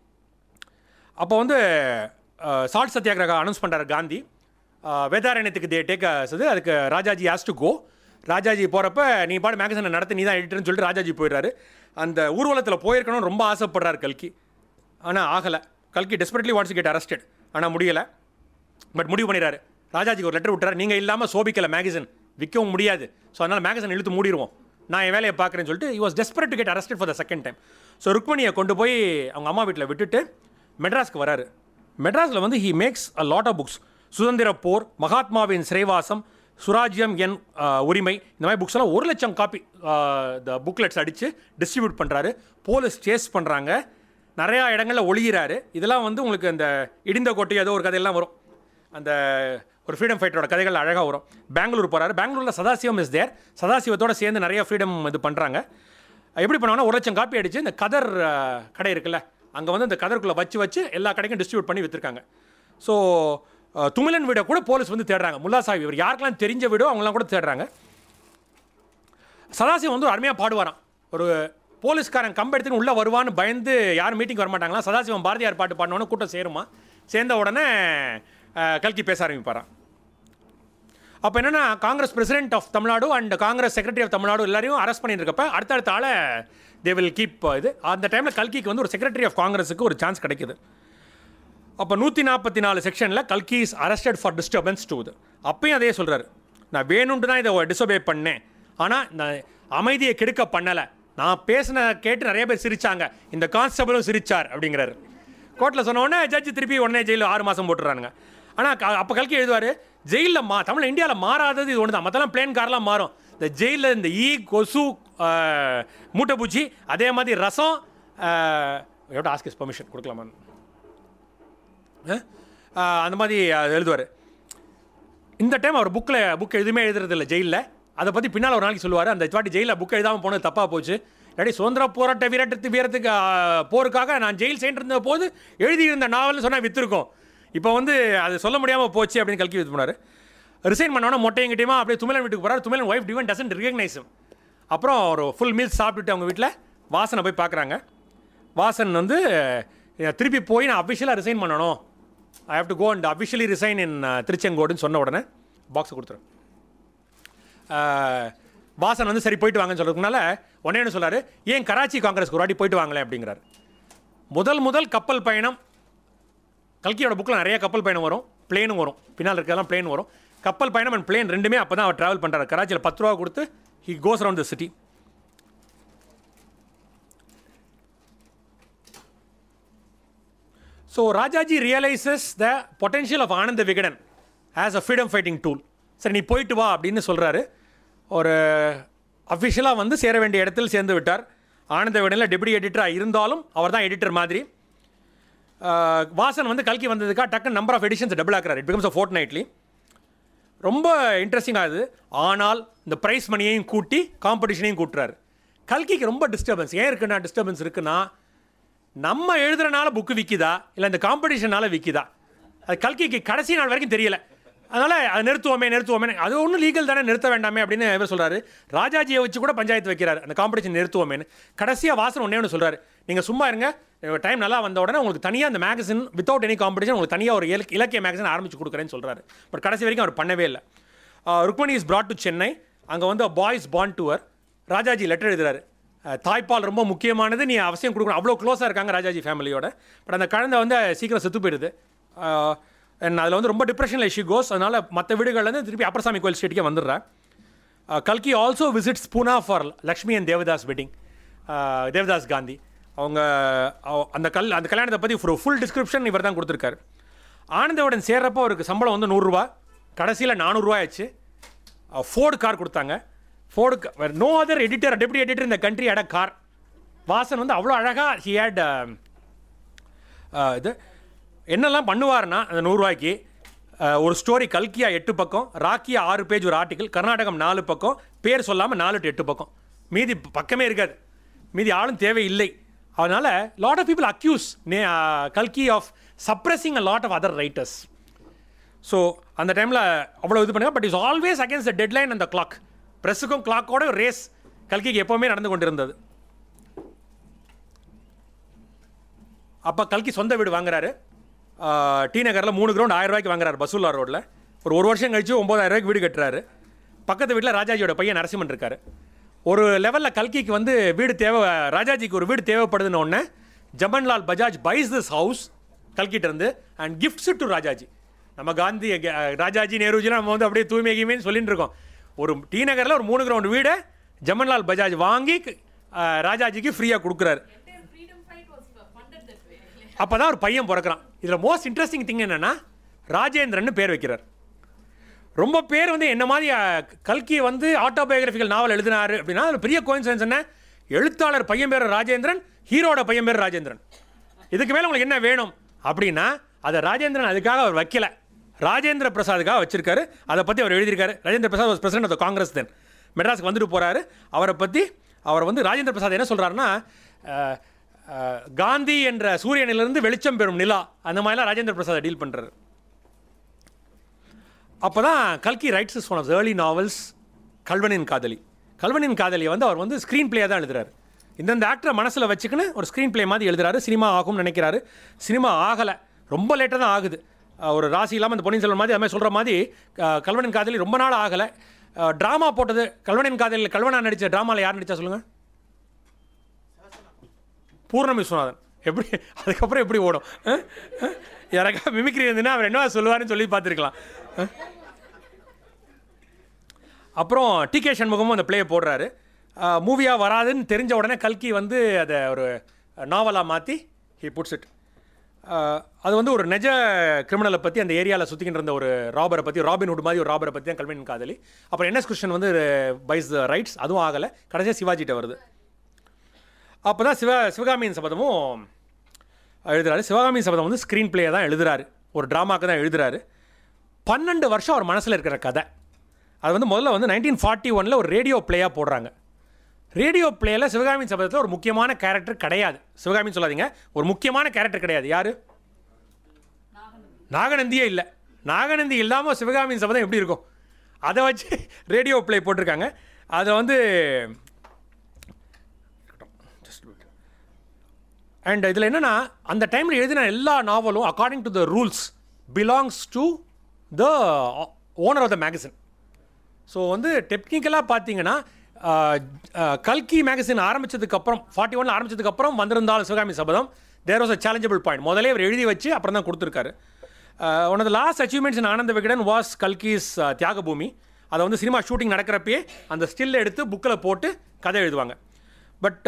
அப்போ வந்து சால்ட் சத்தியாகிரகா அனௌன்ஸ் பண்ணுறாரு காந்தி அஹ், வேதாரண்யத்துக்கு தே டேக் அது அதுக்கு Rajaji has to go Rajaji போகிறப்ப நீ பாடு மேகசினை நடத்தி நீ தான் எடிட்டர்னு சொல்லிட்டு ராஜாஜி போயிடுறாரு அந்த ஊர்வலத்தில் போயிருக்கணும்னு ரொம்ப ஆசைப்படுறாரு கல்கி ஆனால் ஆகலை கல்கி டெஸ்பரேட்லி வாட்ஸ் கெட் அரஸ்டட் ஆனால் முடியலை பட் முடிவு பண்ணிடுறாரு ராஜாஜிக்கு ஒரு லெட்டர் விட்டுறாரு நீங்கள் இல்லாமல் சோபிக்கல மேகசின் விற்கவும் முடியாது ஸோ அதனால் மேகசின் இழுத்து மூடிடுவோம் நான் என் வேலையை பார்க்குறேன்னு சொல்லிட்டு he was desperate to get arrested for the second time so ருக்மணியை கொண்டு போய் அவங்க அம்மா வீட்டில் விட்டுட்டு மெட்ராஸ்க்கு வராரு மெட்ராஸில் வந்து he makes a lot of books சுதந்திர போர் மகாத்மாவின் சிறைவாசம் சுராஜ்யம் என் அஹ், உரிமை இந்த மாதிரி புக்ஸ் எல்லாம் ஒரு லட்சம் காப்பி த புக்லெட்ஸ் அடித்து டிஸ்ட்ரிபியூட் பண்ணுறாரு போலீஸ் சேஸ் பண்ணுறாங்க நிறையா இடங்களில் ஒளிகிறாரு இதெல்லாம் வந்து உங்களுக்கு அந்த இடிந்த கோட்டை ஏதோ ஒரு கதையெல்லாம் வரும் அந்த ஒரு ஃப்ரீடம் ஃபைட்டரோட கதைகள் அழகாக வரும் பெங்களூர் போகிறாரு பெங்களூரில் சதாசிவம் இஸ் தேர் சதாசிவத்தோட சேர்ந்து நிறைய ஃப்ரீடம் இது பண்ணுறாங்க எப்படி பண்ணுவாங்கன்னா ஒரு லட்சம் காப்பி அடித்து இந்த கதர் அஹ், கடை இருக்குல்ல அங்கே வந்து இந்த கதருக்குள்ளே வச்சு வச்சு எல்லா கடைக்கும் டிஸ்ட்ரிபியூட் பண்ணி விற்றுருக்காங்க ஸோ துமிலன் வீடை கூட போலீஸ் வந்து தேடுறாங்க முல்லா சாஹிப் இவர் யாருக்கெல்லாம் தெரிஞ்ச வீடோ அவங்களாம் கூட தேடுறாங்க சதாசிவம் வந்து ஒரு அருமையாக பாடுவாராம் ஒரு போலீஸ்காரன் கம்பெடுத்துன்னு உள்ளே வருவான்னு பயந்து யாரும் மீட்டிங் வர மாட்டாங்களா சதாசிவம் பாரதியார் பாட்டு பாடினோன்னு கூட்டம் சேருமா சேர்ந்த உடனே அஹ், கல்கி பேச ஆரம்பிப்பாராம் அப்போ என்னன்னா Congress president of Tamil Nadu and Congress secretary of Tamil Nadu எல்லாரையும் அரெஸ்ட் பண்ணிட்டு இருக்கப்ப அடுத்தடுத்த ஆளை தே வில் கீப் இது அந்த டைமில் கல்கிக்கு வந்து ஒரு செக்ரட்டரி ஆஃப் காங்கிரஸுக்கு ஒரு சான்ஸ் கிடைக்குது அப்போ நூற்றி நாற்பத்தி நாலு செக்ஷனில் கல்கி is arrested for disturbance to இது அப்பயும் அதே சொல்கிறாரு நான் வேணும்னு தான் இதை டிஸ்டர்பே பண்ணேன் ஆனால் நான் அமைதியை கெடுக்க பண்ணலை நான் பேசின கேட்டு நிறைய பேர் சிரிச்சாங்க இந்த கான்ஸ்டபிளும் சிரிச்சார் அப்படிங்கிறாரு கோர்ட்டில் சொன்ன உடனே ஜட்ஜி திருப்பி உடனே ஜெயிலில் ஆறு மாதம் போட்டுறானுங்க ஆனால் அப்போ கல்கி எழுதுவார் ஜெயிலில் மா தமிழ் இந்தியாவில் மாறாதது இது ஒன்று தான் மற்றெல்லாம் பிளேன் கார்லாம் மாறும் இந்த ஜெயிலில் இந்த ஈ கொசு ஆஹ், மூட்டைப்பூச்சி அதே மாதிரி ரசம் எவ்வளோ ஆஸ்கிஸ் பர்மிஷன் கொடுக்கலாமா ஆஹ், அந்த மாதிரி அது எழுதுவார் இந்த டைம் அவர் புக்கில் புக் எதுவுமே எழுதுறதில்ல ஜெயிலில் அதை பற்றி பின்னால் ஒரு நாளைக்கு சொல்லுவார் அந்த வாட்டி ஜெயிலில் புக் எழுதாமல் போனது தப்பாக போச்சு இல்லாட்டி சுதந்திர போராட்ட வீரத்து வீரத்துக்கு ஆ, போருக்காக நான் ஜெயில் சென்றிருந்த போது எழுதியிருந்த நாவல்னு சொன்னால் விற்றுருக்கோம் இப்போ வந்து அது சொல்ல முடியாமல் போச்சு அப்படின்னு கல்கி வித்து போனார் ரிசைன் பண்ணோன்னா மொட்டையங்கிட்டையுமா அப்படியே துமிலன் வீட்டுக்கு போகிறார் Thumilan wife didn't doesn't recognise அப்புறம் ஒரு ஃபுல் மீல் சாப்பிட்டுட்டு அவங்க வீட்டில் வாசனை போய் பார்க்குறாங்க வாசன் வந்து அஹ், திருப்பி போய் நான் அஃபிஷியலாக ரிசைன் பண்ணணும் I have to go and officially resign in திருச்செங்கோடுன்னு சொன்ன உடனே பாக்ஸை கொடுத்துரும் வாசன் வந்து சரி போயிட்டு வாங்கன்னு சொல்கிறதுனால உடனே என்ன சொல்றாரு ஏன் கராச்சி காங்கிரஸ்க்கு ஒரு வாட்டி போயிட்டு வாங்களேன் அப்படிங்கிறாரு முதல் முதல் கப்பல் பயணம் கல்கியோட புக்கில் நிறைய கப்பல் பயணம் வரும் பிளேனும் வரும் பின்னால் இருக்கிறதெல்லாம் பிளேன் வரும் கப்பல் பயணம் அண்ட் பிளேன் ரெண்டுமே அப்போ தான் அவர் ட்ராவல் பண்ணுறாரு கராச்சியில் பத்து ரூபா கொடுத்து he goes around the city so Rajaji realises the potential of Ananda Vikatan as a freedom fighting tool சரி நீ போயிட்டு வா அப்படின்னு சொல்கிறாரு ஒரு அஃபிஷியலாக வந்து சேர வேண்டிய இடத்தில் சேர்ந்து விட்டார் ஆனந்த விகடனில் டெபுட்டி எடிட்டராக இருந்தாலும் அவர் தான் எடிட்டர் மாதிரி ஆஹ், வாசன் வந்து கல்கி வந்ததுக்காக டக்குன்னு நம்பர் ஆஃப் எடிஷன்ஸ் டபுள் ஆக்குறாரு it becomes a fortnightly ரொம்ப இன்ட்ரெஸ்டிங் ஆகுது ஆனால் இந்த ப்ரைஸ் மணியையும் கூட்டி காம்படிஷனையும் கூட்டுறாரு கல்கிக்கு ரொம்ப டிஸ்டர்பன்ஸ் ஏன் இருக்குன்னா டிஸ்டர்பன்ஸ் இருக்குன்னா நம்ம எழுதுறனால புக்கு விற்கிதா இல்லை இந்த காம்படிஷனால விற்கிதா அது கல்கிக்கு கடைசி நாள் வரைக்கும் தெரியல அதனால் அதை நிறுத்துவோமே நிறுத்துவோமே அது ஒன்றும் லீகல் தானே நிறுத்த வேண்டாமே அப்படின்னு இவர் சொல்கிறாரு ராஜாஜியை வச்சு கூட பஞ்சாயத்து வைக்கிறாரு அந்த காம்படிஷன் நிறுத்துவோமேன்னு கடைசியாக வாசன் ஒன்றே ஒன்று சொல்கிறாரு நீங்கள் சும்மா இருங்க டைம் நல்லா வந்த உடனே உங்களுக்கு தனியாக அந்த மேகசின் வித்தவுட் எனி காம்படிஷன் உங்களுக்கு தனியாக ஒரு இலக்- இலக்கிய மேகசின் ஆரம்பிச்சு கொடுக்குறேன்னு சொல்கிறாரு பட் கடைசி வரைக்கும் அவர் பண்ணவே இல்லை Rukmini is brought to Chennai அங்கே வந்து பாய்ஸ் பாண்ட் டுவர் ராஜாஜி லெட்டர் எழுதுறாரு அஹ், தாய்ப்பால் ரொம்ப முக்கியமானது நீ அவசியம் கொடுக்கணும் அவ்வளோ க்ளோஸாக இருக்காங்க ராஜாஜி ஃபேமிலியோட பட் அந்த குழந்தை வந்து சீக்கிரம் செத்து போயிடுது அதில் வந்து ரொம்ப டிப்ரெஷனில் இஷ்யூ கோஸ் அதனால் மற்ற வீடுகள்லேருந்து திருப்பி அப்பரசாமி கோயில் ஸ்ட்ரீட்டுக்கே வந்துடுறேன் கல்கி also visits Poona for Lakshmi and Devdas wedding Devdas Gandhi அவங்க அவ- அந்த கல் அந்த கல்யாணத்தை பற்றி ஒரு ஃபுல் டிஸ்கிரிப்ஷன் இவர் தான் கொடுத்துருக்காரு ஆனந்தவுடன் சேர்றப்போ அவருக்கு சம்பளம் வந்து நூறுரூவா கடைசியில் நானூறுரூவா ஆச்சு ஃபோர்டு கார் கொடுத்தாங்க Ford no other editor deputy editor இந்த கண்ட்ரி அட கார் வாசன் வந்து அவ்வளோ அழகாக ஹி ஹேட் இது என்னெல்லாம் பண்ணுவார்னா அந்த நூறுரூவாய்க்கு ஒரு ஸ்டோரி கல்கியா எட்டு பக்கம் ராக்கியா ஆறு பேஜ் ஒரு ஆர்டிக்கல் கர்நாடகம் நாலு பக்கம் பேர் சொல்லாமல் நாலு டு எட்டு பக்கம் மீதி பக்கமே இருக்காது மீதி ஆளும் தேவையில்லை அதனால் லாட் ஆஃப் பீப்புள் அக்யூஸ் நே கல்கி of suppressing a lot of other writers so அந்த டைமில் அவ்வளோ இது பண்ணுங்க but is always against the deadline அந்த கிளாக் ப்ரெஸ்ஸுக்கும் கிளாக்கோட ரேஸ் கல்கிக்கு எப்போவுமே நடந்து கொண்டிருந்தது அப்போ கல்கி சொந்த வீடு வாங்குறாரு ஆஹ், டி நகரில் மூணு கிரவுண்ட் ஆயிரம் ரூபாய்க்கு வாங்குறாரு பசூல்லா ரோட்டில் ஒரு ஒரு வருஷம் கழிச்சு ஒம்பதாயிரம் ரூபாய்க்கு வீடு கட்டுறாரு பக்கத்து வீட்டில் ராஜாஜியோட பையன் நரசிம்மன் இருக்காரு ஒரு லெவலில் கல்கிக்கு வந்து வீடு தேவை ராஜாஜிக்கு ஒரு வீடு தேவைப்படுதுன்னு ஒன்று Jamnalal Bajaj buys this house கல்கிட்ட இருந்து அண்ட் கிஃப்ட்ஸ் டு ராஜாஜி நம்ம காந்தி அஹ், ராஜாஜி நேருஜிலாம் நம்ம வந்து அப்படியே தூய்மை கீமைன்னு சொல்லிட்டு இருக்கோம் ஒரு டி நகரில் ஒரு மூணு கிரவுண்ட் வீடை ஜமன்லால் பஜாஜ் வாங்கி அஹ், ராஜாஜிக்கு ஃப்ரீயாக கொடுக்குறாரு அப்போ தான் ஒரு பையன் பிறக்கிறான் இதில் மோஸ்ட் இன்ட்ரெஸ்டிங் திங் என்னென்னா ராஜேந்திரன் பேர் வைக்கிறார் ரொம்ப பேர் வந்து என்ன மாதிரி அஹ், கல்கி வந்து ஆட்டோபயோகிராஃபிக்கல் நாவல் எழுதினாரு அப்படின்னா அது பெரிய கோயின்சன்ஸ் என்ன எழுத்தாளர் பையன் பேர் ராஜேந்திரன் ஹீரோட பையன் பேர் ராஜேந்திரன் இதுக்கு மேலே உங்களுக்கு என்ன வேணும் அப்படின்னா அதை ராஜேந்திரன் அதுக்காக அவர் வைக்கல ராஜேந்திர பிரசாதுக்காக வச்சிருக்காரு அதை பற்றி அவர் எழுதியிருக்காரு Rajendra Prasad was president of Congress then மெட்ராஸ்க்கு வந்துட்டு போகிறாரு அவரை பற்றி அவர் வந்து ராஜேந்திர பிரசாத் என்ன சொல்கிறாருன்னா காந்தி என்ற சூரியனிலிருந்து வெளிச்சம் பெறும் நிலா அந்த மாதிரிலாம் ராஜேந்திர பிரசாத் டீல் பண்ணுறாரு அப்போ தான் கல்கி writes is one of early novels கல்வனின் காதலி கல்வனின் காதலியை வந்து அவர் வந்து ஸ்க்ரீன் பிளே தான் எழுதுறாரு இந்தந்த ஆக்டரை மனசில் வச்சுக்கின்னு ஒரு ஸ்க்ரீன் பிளே மாதிரி எழுதுறாரு சினிமா ஆகும்னு நினைக்கிறாரு சினிமா ஆகலை ரொம்ப லேட்டாக தான் ஆகுது அஹ் ஒரு ராசி இல்லாமல் அந்த பொன்னியின் செல்வன் மாதிரி அது மாதிரி சொல்கிற மாதிரி அஹ் கல்வனின் காதலி ரொம்ப நாள் ஆகலை ட்ராமா போட்டது கல்வனின் காதலியில் கல்வனா நடித்த ட்ராமாவில் யார் நடித்தா சொல்லுங்கள் பூர்ண விஸ்வநாதன் எப்படி அதுக்கப்புறம் எப்படி ஓடும் அஹ்? அஹ்? யாராக்கா மிமிக்ரி இருந்துன்னா அவர் என்ன சொல்லுவாருன்னு சொல்லி பார்த்துருக்கலாம் அஹ்? அப்புறம் டி கே சண்முகமும் அந்த ப்ளே போடுறாரு மூவியாக வராதுன்னு தெரிஞ்ச உடனே கல்கி வந்து அதை ஒரு நாவலாக மாற்றி ஹி புட்ஸ் இட் அது வந்து ஒரு நெஜ கிரிமினலை பற்றி அந்த ஏரியாவில் சுற்றிக்கிட்டு இருந்த ஒரு ராபரை பற்றி ராபின்ஹுட் மாதிரி ஒரு ராபரை பற்றி தான் கல்வின் காதலி அப்புறம் என்எஸ் கிருஷ்ணன் வந்து பைஸ் த ரைட்ஸ் அதுவும் ஆகலை கடைசியாக சிவாஜிட்ட வருது அப்போ தான் சிவ சிவகாமியின் சபதமும் எழுதுறாரு சிவகாமியின் சபதம் வந்து ஸ்க்ரீன் பிளே தான் எழுதுறாரு ஒரு ட்ராமாக்கு தான் எழுதுறாரு பன்னெண்டு வருஷம் அவர் மனசில் இருக்கிற கதை அது வந்து முதல்ல வந்து நைன்டீன் ஃபார்ட்டி ஒனில் ஒரு ரேடியோ பிளேயாக போடுறாங்க ரேடியோ பிளேயில் சிவகாமியின் சபதத்தில் ஒரு முக்கியமான கேரக்டர் கிடையாது சிவகாமின்னு சொல்லாதீங்க ஒரு முக்கியமான கேரக்டர் கிடையாது யார் நாகநந்தியே இல்லை நாகநந்தி இல்லாமல் சிவகாமியின் சபதம் எப்படி இருக்கும் அதை வச்சு ரேடியோ ப்ளே போட்டிருக்காங்க அதை வந்து அண்ட் இதில் என்னென்னா அந்த டைமில் எழுதின எல்லா நாவலும் according to the rules belongs to the owner of the magazine so வந்து டெக்னிக்கலாக பார்த்தீங்கன்னா ஆஹ், ஆஹ், கல்கி மேகசின் ஆரம்பிச்சதுக்கப்புறம் ஃபார்ட்டி ஒனில் ஆரம்பிச்சதுக்கப்புறம் வந்திருந்தாலும் Sivakami Sabatham there was a challengeable point முதலே அவர் எழுதி வச்சு அப்புறம் தான் கொடுத்துருக்காரு one of the last achievements in Ananda Vikatan was Kalki's Thyagabhoomi அதை வந்து சினிமா ஷூட்டிங் நடக்கிறப்பயே அந்த ஸ்டில் எடுத்து புக்கில் போட்டு கதை எழுதுவாங்க but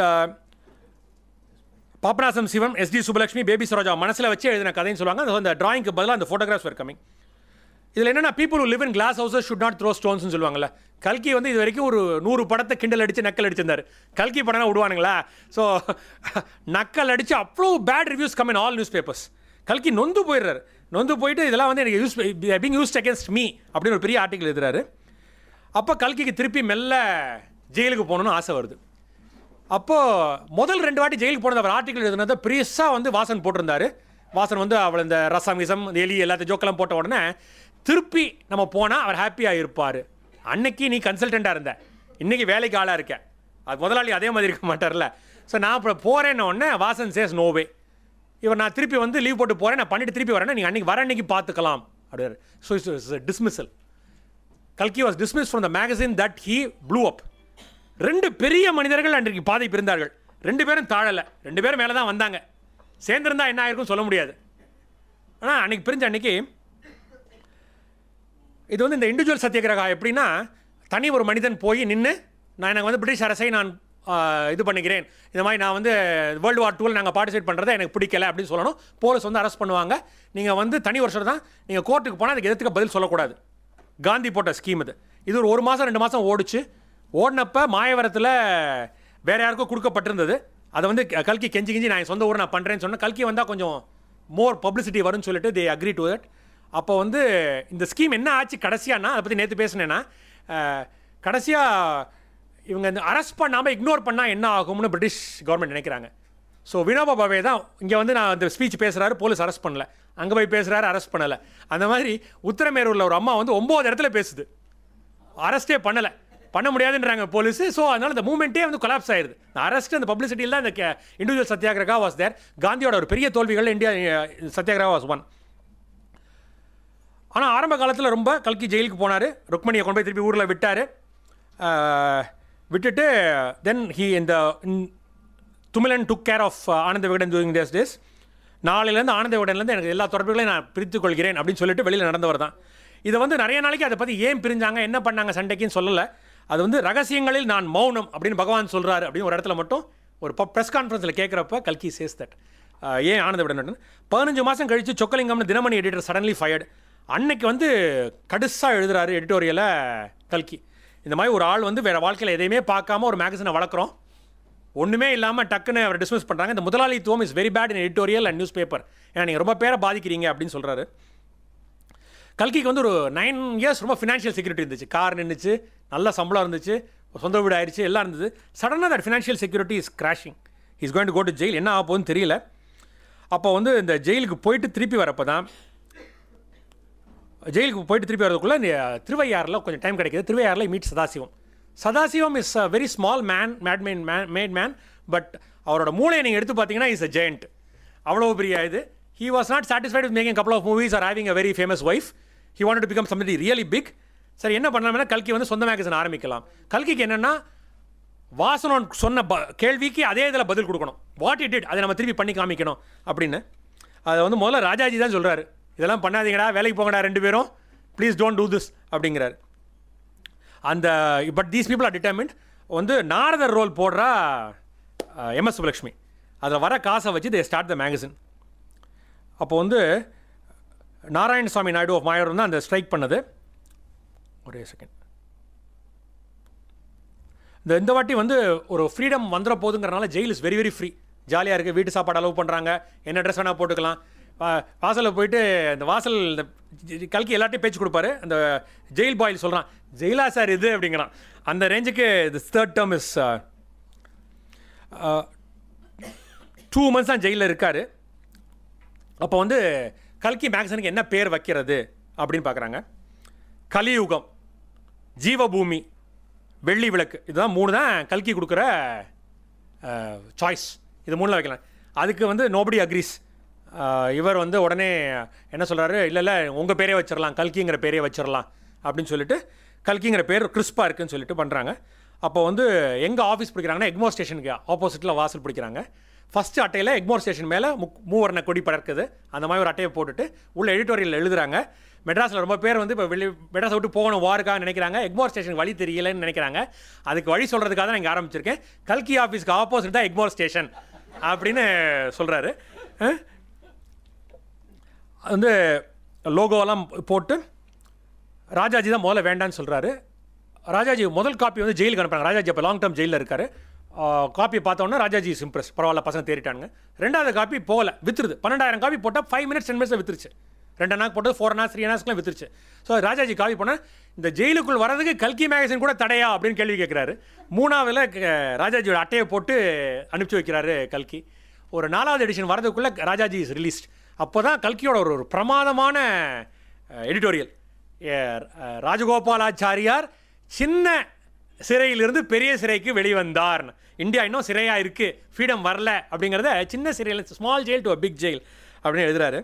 Papanasam Sivan SD Subbulakshmi baby Saroja மனசில் வச்சு எழுதின கதைன்னு சொல்லுவாங்க அது அந்த டிராயிங்க்கு பதிலாக அந்த ஃபோட்டோகிராஃப்ஸ் were coming இதில் என்னென்னா people who live in glass houses should not throw stones னு சொல்லுவாங்கல்ல கல்கி வந்து இது வரைக்கும் ஒரு நூறு படத்தை கிண்டல் அடித்து நக்கல் அடிச்சிருந்தார் கல்கி படம்னா விடுவானுங்களா ஸோ நக்கல் அடித்து அவ்வளோ bad reviews come in all news papers கல்கி நொந்து போயிடுறாரு நொந்து போயிட்டு இதெல்லாம் வந்து எனக்கு use being used against me அப்படின்னு ஒரு பெரிய ஆர்டிக்கல் எழுதுறாரு அப்போ கல்கிக்கு திருப்பி மெல்ல ஜெயிலுக்கு போகணும்னு ஆசை வருது அப்போது முதல் ரெண்டு வாட்டி ஜெயிலுக்கு போனது அவர் ஆர்டிக்கல் எழுதுனதை பெருசாக வந்து வாசன் போட்டிருந்தாரு வாசன் வந்து அவள் இந்த ரசம் விசம் இந்த எலி எல்லாத்தையும் ஜோக்கெல்லாம் போட்ட உடனே திருப்பி நம்ம போனால் அவர் ஹாப்பியாக இருப்பார் அன்னைக்கு நீ கன்சல்டண்ட்டாக இருந்த இன்னைக்கு வேலைக்கு ஆளாக இருக்க அது முதலாளி அதே மாதிரி இருக்க மாட்டார்ல ஸோ நான் இப்போ போகிறேன்ன உடனே வாசன் சேஸ் நோவே இவர் நான் திருப்பி வந்து லீவ் போட்டு போகிறேன் நான் பண்ணிட்டு திருப்பி வரேன் நீங்கள் அன்னைக்கு வர அன்னைக்கு பார்த்துக்கலாம் அப்படின்னாரு ஸோ டிஸ்மிசல் கல்கி was dismiss from the magazine that he blew up ரெண்டு பெரிய மனிதர்கள் அன்றைக்கு பாதை பிரிந்தார்கள் ரெண்டு பேரும் தாழலை ரெண்டு பேரும் மேலே தான் வந்தாங்க சேர்ந்திருந்தா என்ன ஆயிருக்கும் சொல்ல முடியாது ஆனால் அன்னைக்கு பிரிஞ்ச அன்னைக்கு இது வந்து இந்த இண்டிவிஜுவல் சத்தியகிரகா எப்படின்னா தனி ஒரு மனிதன் போய் நின்று நான் எனக்கு வந்து பிரிட்டிஷ் அரசை நான் ஆ, இது பண்ணிக்கிறேன் இந்த மாதிரி நான் வந்து வேர்ல்டு வார் டூவில் நாங்கள் பார்ட்டிசிபேட் பண்ணுறதை எனக்கு பிடிக்கல அப்படின்னு சொல்லணும் போலீஸ் வந்து அரெஸ்ட் பண்ணுவாங்க நீங்கள் வந்து தனி வருஷம் தான் நீங்கள் கோர்ட்டுக்கு போனால் அதுக்கு எதுக்கு பதில் சொல்லக்கூடாது காந்தி போட்ட ஸ்கீம் இது இது ஒரு ஒரு மாதம் ரெண்டு மாதம் ஓடிச்சு ஓடினப்ப மாயவரத்தில் வேற யாருக்கோ கொடுக்கப்பட்டிருந்தது அதை வந்து க- கல்கி கெஞ்சி கெஞ்சி நான் என் சொந்த ஊர் நான் பண்ணுறேன்னு சொன்னேன் கல்கி வந்தால் கொஞ்சம் மோர் பப்ளிசிட்டி வரும்னு சொல்லிட்டு தே அக்ரி டு தட் அப்போ வந்து இந்த ஸ்கீம் என்ன ஆச்சு கடைசியானா அதை பற்றி நேற்று பேசினேன்னா கடைசியாக இவங்க இந்த அரெஸ்ட் பண்ணாமல் இக்னோர் பண்ணால் என்ன ஆகும்னு பிரிட்டிஷ் கவர்மெண்ட் நினைக்கிறாங்க ஸோ வினோபா பாவே தான் இங்கே வந்து நான் அந்த ஸ்பீச் பேசுகிறாரு போலீஸ் அரெஸ்ட் பண்ணல அங்கே போய் பேசுகிறாரு அரெஸ்ட் பண்ணலை அந்த மாதிரி உத்தரமேரூரில் ஒரு அம்மா வந்து ஒம்பது இடத்துல பேசுது அரெஸ்டே பண்ணலை பண்ண முடியாதுன்றாங்க போலீஸ் ஸோ அதனால இந்த மூமெண்ட்டே வந்து கொலாப்ஸ் ஆயிருது இந்த அரெஸ்ட் அந்த பப்ளிசிட்டியில் தான் இந்த இண்டிவிஜுவல் சத்தியாகிரகா வாஸ் தேர் காந்தியோட ஒரு பெரிய தோல்விகள் இந்தியா சத்தியாகிரகா வாஸ் ஒன் ஆனால் ஆரம்ப காலத்தில் ரொம்ப கல்கி ஜெயிலுக்கு போனார் ருக்மணியை கொண்டு போய் திருப்பி ஊரில் விட்டார் விட்டுட்டு தென் ஹி இந்த துமிலன் டுக் care of Ananda Vikatan doing days days நாளையிலேருந்து ஆனந்த விகடன்லேருந்து எனக்கு எல்லா தொடர்புகளையும் நான் பிரித்துக் கொள்கிறேன் அப்படின்னு சொல்லிட்டு வெளியில் நடந்தவர் தான் இதை வந்து நிறைய நாளைக்கு அதை பற்றி ஏன் பிரிஞ்சாங்க என்ன பண்ணாங்க சண்டைக்குன்னு சொல்லலை அது வந்து ரகசியங்களில் நான் மௌனம் அப்படின்னு பகவான் சொல்கிறாரு அப்படின்னு ஒரு இடத்துல மட்டும் ஒரு ப்ரெஸ் கான்ஃபரன்ஸில் கேட்குறப்ப கல்கி சேஸ் தட் ஏன் ஆனந்த விகடன் பதினஞ்சு மாதம் கழித்து சொக்கலிங்கம்னு தினமணி எடிட்டர் சடன்லி ஃபயர்டு அன்னைக்கு வந்து கடுசாக எழுதுறாரு எடிட்டோரியலை கல்கி இந்த மாதிரி ஒரு ஆள் வந்து வேறு வாழ்க்கையில் எதையுமே பார்க்காம ஒரு மேகசினை வளர்க்குறோம் ஒன்றுமே இல்லாமல் டக்குன்னு அவர் டிஸ்மிஸ் பண்ணுறாங்க இந்த முதலாளித்துவம் is very bad in editorial and news paper ஏன்னா நீங்கள் ரொம்ப பேரை பாதிக்கிறீங்க அப்படின்னு சொல்கிறாரு கல்கிக்கு வந்து ஒரு நைன் இயர்ஸ் ரொம்ப ஃபினான்ஷியல் செக்யூரிட்டி இருந்துச்சு கார் நின்றுச்சு நல்ல சம்பளம் இருந்துச்சு ஒரு சொந்த வீடு ஆயிடுச்சு எல்லாம் இருந்தது சடனாக that financial security is crashing is going to go to jail என்ன ஆக போகுதுன்னு தெரியல அப்போ வந்து இந்த ஜெயிலுக்கு போயிட்டு திருப்பி வரப்போ தான் ஜெயிலுக்கு போயிட்டு திருப்பி வரதுக்குள்ளே இந்த திருவையாறில் கொஞ்சம் டைம் கிடைக்கிது திருவையாறில் meet Sadasivam Sadasivam is a very small man madman man mad man but அவரோட மூளையை நீங்கள் எடுத்து பார்த்தீங்கன்னா இஸ் அ ஜெயண்ட் அவ்வளோ பெரிய இது he was not satisfied with making couple of movies or having a very famous wife he want to become something really big சரி என்ன பண்ணலாம்னா கல்கி வந்து சொந்த மேகசின் ஆரம்பிக்கலாம் கல்கிக்கு என்னென்னா வாசனன் சொன்ன ப கேள்விக்கு அதே இதில் பதில் கொடுக்கணும் வாட் இட் இட் அதை நம்ம திருப்பி பண்ணி காமிக்கணும் அப்படின்னு அதை வந்து முதல்ல ராஜாஜி தான் சொல்கிறாரு இதெல்லாம் பண்ணாதீங்கடா வேலைக்கு போங்கடா ரெண்டு பேரும் ப்ளீஸ் டோன்ட் டூ திஸ் அப்படிங்கிறாரு அந்த but these people are determined வந்து நாரதர் ரோல் போடுறா எம்எஸ் சுபலக்ஷ்மி அதில் வர காசை வச்சு தே ஸ்டார்ட் த மேகசின் அப்போ வந்து நாராயணசாமி நாயுடு ஆஃப் மாயூர் தான் அந்த ஸ்ட்ரைக் பண்ணது ஒரே செகண்ட் இந்த இந்த வாட்டி வந்து ஒரு ஃப்ரீடம் வந்துட போதுங்கிறனால jail is very very free ஜாலியாக இருக்குது வீட்டு சாப்பாடு அலோவ் பண்ணுறாங்க என்ன ட்ரெஸ் வேணால் போட்டுக்கலாம் வா- வாசலில் போயிட்டு இந்த வாசல் இந்த ஜி- கல்கி எல்லாத்தையும் பேச்சு கொடுப்பாரு அந்த ஜெயில் பாயில் சொல்கிறான் ஜெயிலா சார் இது அப்படிங்கிறான் அந்த ரேஞ்சுக்கு this third term is two months தான் ஜெயிலில் இருக்கார் அப்போ வந்து கல்கி மேக்சனுக்கு என்ன பேர் வைக்கிறது அப்படின்னு பார்க்குறாங்க கலியுகம் ஜீவபூமி வெள்ளி விளக்கு இதுதான் மூணு தான் கல்கி கொடுக்குற சாய்ஸ் இது மூணில் வைக்கலாம் அதுக்கு வந்து நோபடி அக்ரீஸ் இவர் வந்து உடனே என்ன சொல்கிறாரு இல்லை இல்லை உங்கள் பேரே வச்சிடலாம் கல்கிங்கிற பேரே வச்சிடலாம் அப்படின்னு சொல்லிட்டு கல்கிங்கிற பேர் கிறிஸ்பாக இருக்குன்னு சொல்லிட்டு பண்ணுறாங்க அப்போ வந்து எங்கே ஆஃபீஸ் பிடிக்கிறாங்கன்னா எக்மோ ஸ்டேஷனுக்கு ஆப்போசிட்டில் வாசல் பிடிக்கிறாங்க ஃபஸ்ட்டு அட்டையில் எக்மோர் ஸ்டேஷன் மேலே முக் மூவர்ண கொடி பறக்குது அந்த மாதிரி ஒரு அட்டையை போட்டுட்டு உள்ள எடிட்டோரியல் எழுதுறாங்க மெட்ராஸில் ரொம்ப பேர் வந்து இப்போ வெளி மெட்ராஸை விட்டு போகணும் வாருக்காக நினைக்கிறாங்க எக்மோர் ஸ்டேஷன் வழி தெரியலன்னு நினைக்கிறாங்க அதுக்கு வழி சொல்கிறதுக்காக தான் நான் இங்கே ஆரம்பிச்சிருக்கேன் கல்கி ஆஃபீஸ்க்கு ஆப்போசிட் தான் எக்மோர் ஸ்டேஷன் அப்படின்னு சொல்கிறாரு வந்து லோகோவெல்லாம் போட்டு ராஜாஜி தான் முதல்ல வேண்டான்னு சொல்கிறாரு ராஜாஜி முதல் காப்பி வந்து ஜெயிலுக்கு அனுப்புறாங்க ராஜாஜி அப்போ லாங் டேர்ம் ஜெயிலில் இருக்காரு காப்பி பார்த்தோன்னே ராஜாஜி இஸ் இம்ப்ரெஸ் பரவாயில்ல பசங்க தேறிட்டானுங்க ரெண்டாவது காப்பி போகல வித்துருது பன்னெண்டாயிரம் காப்பி போட்டால் ஃபைவ் மினிட்ஸ் டென் மினிட்ஸில் வித்துருச்சு ரெண்டு நாள் போட்டது ஃபோர் ஹார்ஸ் த்ரீ ஹார்ஸ்க்குலாம் வித்துருச்சு ஸோ ராஜாஜி காப்பி போனால் இந்த ஜெயிலுக்குள் வரதுக்கு கல்கி மேகசின் கூட தடையா அப்படின்னு கேள்வி கேட்குறாரு மூணாவதுல க- ராஜாஜியோட அட்டையை போட்டு அனுப்பிச்சு வைக்கிறாரு கல்கி ஒரு நாலாவது எடிஷன் வரதுக்குள்ளே ராஜாஜி இஸ் ரிலீஸ்ட் அப்போ தான் கல்கியோட ஒரு ஒரு பிரமாதமான எடிட்டோரியல் ராஜகோபாலாச்சாரியார் சின்ன சிறையிலிருந்து பெரிய சிறைக்கு வெளிவந்தார் இந்தியா இன்னும் சிறையாக இருக்குது ஃப்ரீடம் வரல அப்படிங்கிறத சின்ன சிறையில் small jail to a big jail அப்படின்னு எழுதுறாரு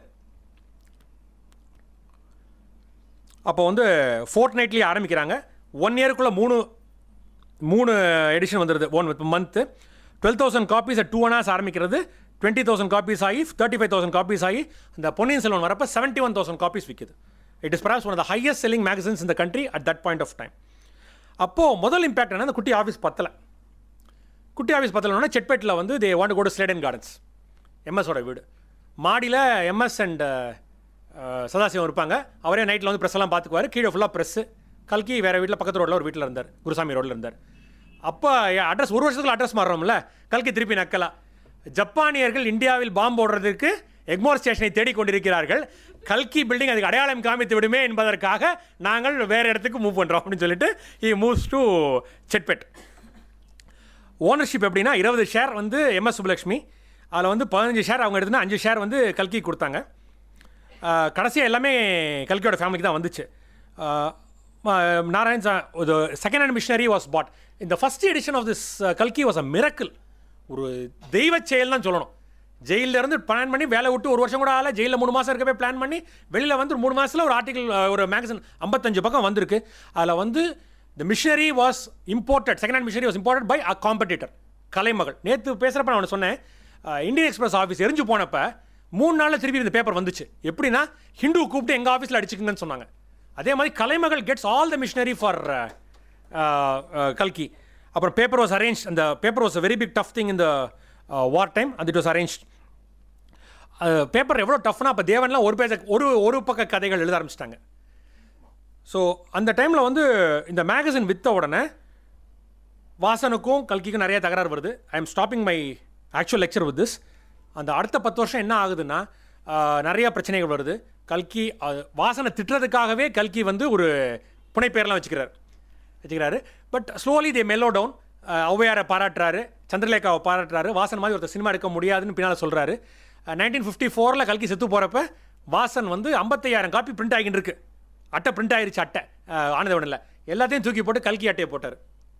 அப்போ வந்து ஃபோர்ட் நைட்லி ஆரம்பிக்கிறாங்க ஒன் இயருக்குள்ளே மூணு மூணு எடிஷன் வந்துடுது one month twelve thousand copies two one hours ஆரம்பிக்கிறது டுவெண்ட்டி தௌசண்ட் காப்பீஸ் ஆகி தேர்ட்டி ஃபைவ் தௌசண்ட் காப்பீஸ் ஆகி இந்த பொன்னியின் செல்வன் வரப்போ செவன்ட்டி ஒன் தௌசண்ட் காப்பீஸ் விற்குது இட் இஸ் பராஸ் one of the highest selling magazines இந்த country at that point of time அப்போது முதல் இம்பாக்ட் என்ன அந்த குட்டி ஆஃபீஸ் பத்தலை குட்டி ஆஃபீஸ் பத்தலைன்னா செட்பேட்டில் வந்து they want go to Sladen Gardens எம்எஸோட வீடு மாடியில் எம்எஸ் அண்ட் சதாசிவம் இருப்பாங்க அவரே நைட்டில் வந்து ப்ரெஸ் எல்லாம் பார்த்துக்குவார் கீழே ஃபுல்லாக ப்ரெஸ்ஸு கல்கி வேறு வீட்டில் பக்கத்து ரோட்டில் ஒரு வீட்டில் இருந்தார் குருசாமி ரோட்டில் இருந்தார் அப்போ அட்ரஸ் ஒரு வருஷத்துக்குள்ள அட்ரஸ் மாறுறோம்ல கல்கி திருப்பி நக்கலா ஜப்பானியர்கள் இந்தியாவில் பாம்பு போடுறதுக்கு எக்மோர் ஸ்டேஷனை தேடிக் கொண்டிருக்கிறார்கள் கல்கி பில்டிங் அதுக்கு அடையாளம் காமித்து விடுமே என்பதற்காக நாங்கள் வேறு இடத்துக்கு மூவ் பண்ணுறோம் அப்படின்னு சொல்லிட்டு he moves to Chetpet ownership எப்படின்னா இருபது ஷேர் வந்து எம்எஸ் சுப்புலக்ஷ்மி அதில் வந்து பதினஞ்சு ஷேர் அவங்க எடுத்துனா அஞ்சு ஷேர் வந்து கல்கி கொடுத்தாங்க கடைசியாக எல்லாமே கல்கியோட ஃபேமிலிக்கு தான் வந்துச்சு ஆஹ் ம- Narayan second hand machinery was bought இந்த ஃபஸ்ட் எடிஷன் ஆஃப் திஸ் கல்கி வாஸ் அ மிரக்கிள் ஒரு தெய்வ செயல் தான் சொல்லணும் ஜெயில்ல இருந்து பிளான் பண்ணி வேலை விட்டு ஒரு வருஷம் கூட ஆகல ஜெயிலில் மூணு மாதம் இருக்கவே பிளான் பண்ணி வெளியில் வந்து ஒரு மூணு மாதத்தில் ஒரு ஆர்டிகல் ஒரு மேகசின் ஐம்பத்தஞ்சு பக்கம் வந்திருக்கு அதில் வந்து the machinery was imported second hand machinery was imported by a competitor Kalaimagal நேற்று பேசுகிறப்ப நான் ஒன்று சொன்னேன் அஹ், இந்தியன் எக்ஸ்பிரஸ் ஆஃபீஸ் எரிஞ்சு போனப்ப மூணு நாளில் திருப்பி இந்த பேப்பர் வந்துச்சு எப்படின்னா ஹிந்து கூப்பிட்டு எங்கள் ஆஃபீஸில் அடிச்சுக்கங்கன்னு சொன்னாங்க அதே மாதிரி Kalaimagal gets all the machinery for கல்கி அப்புறம் பேப்பர் வாஸ் அரேஞ்ச் அந்த paper was a very big tough thing இந்த war time and it was arrange paper எவ்வளோ டஃப்னா அப்போ தேவன்லாம் ஒரு பேஜ ஒரு ஒரு பக்க கதைகள் எழுத ஆரம்பிச்சிட்டாங்க ஸோ அந்த டைமில் வந்து இந்த மேகசின் வித்த உடனே வாசனுக்கும் கல்கிக்கும் நிறைய தகராறு வருது I am stopping my actual lecture with this அந்த அடுத்த பத்து வருஷம் என்ன ஆகுதுன்னா ஆஹ், நிறைய பிரச்சனைகள் வருது கல்கி அஹ், வாசனை திட்டுறதுக்காகவே கல்கி வந்து ஒரு புனைப்பெயர்லாம் வச்சுக்கிறார் வச்சுக்கிறாரு but slowly they mellow down ஔவையாரை பாராட்டுறாரு சந்திரலேகாவை பாராட்டுறாரு வாசன் மாதிரி ஒருத்தர் சினிமா எடுக்க முடியாதுன்னு பின்னால் சொல்கிறாரு நைன்டீன் ஃபிஃப்டி ஃபோரில் கல்கி செத்து போகிறப்ப வாசன் வந்து ஐம்பத்தையாயிரம் காப்பி பிரிண்ட் ஆகிட்டு இருக்கு அட்டை பிரிண்ட் ஆயிருச்சு அட்டை அஹ், ஆனந்தவனில் எல்லாத்தையும் தூக்கி போட்டு கல்கி அட்டையை போட்டார்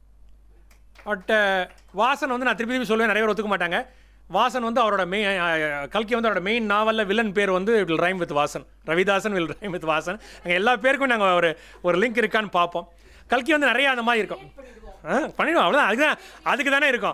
பட் வாசன் வந்து நான் திருப்பி திருப்பி சொல்லுவேன் நிறைய பேர் ஒத்துக்க மாட்டாங்க வாசன் வந்து அவரோட மெயின் கல்கி வந்து அவரோட மெயின் நாவலில் வில்லன் பேர் வந்து will rhyme with Vasan Ravidasan will rhyme with Vasan அங்கே எல்லா பேருக்கும் நாங்கள் ஒரு ஒரு லிங்க் இருக்கான்னு பார்ப்போம் கல்கி வந்து நிறைய அந்த மாதிரி இருக்கும் ஆ பண்ணிடுவோம் அவ்வளோதான் அதுக்கு தான் அதுக்கு தானே இருக்கும்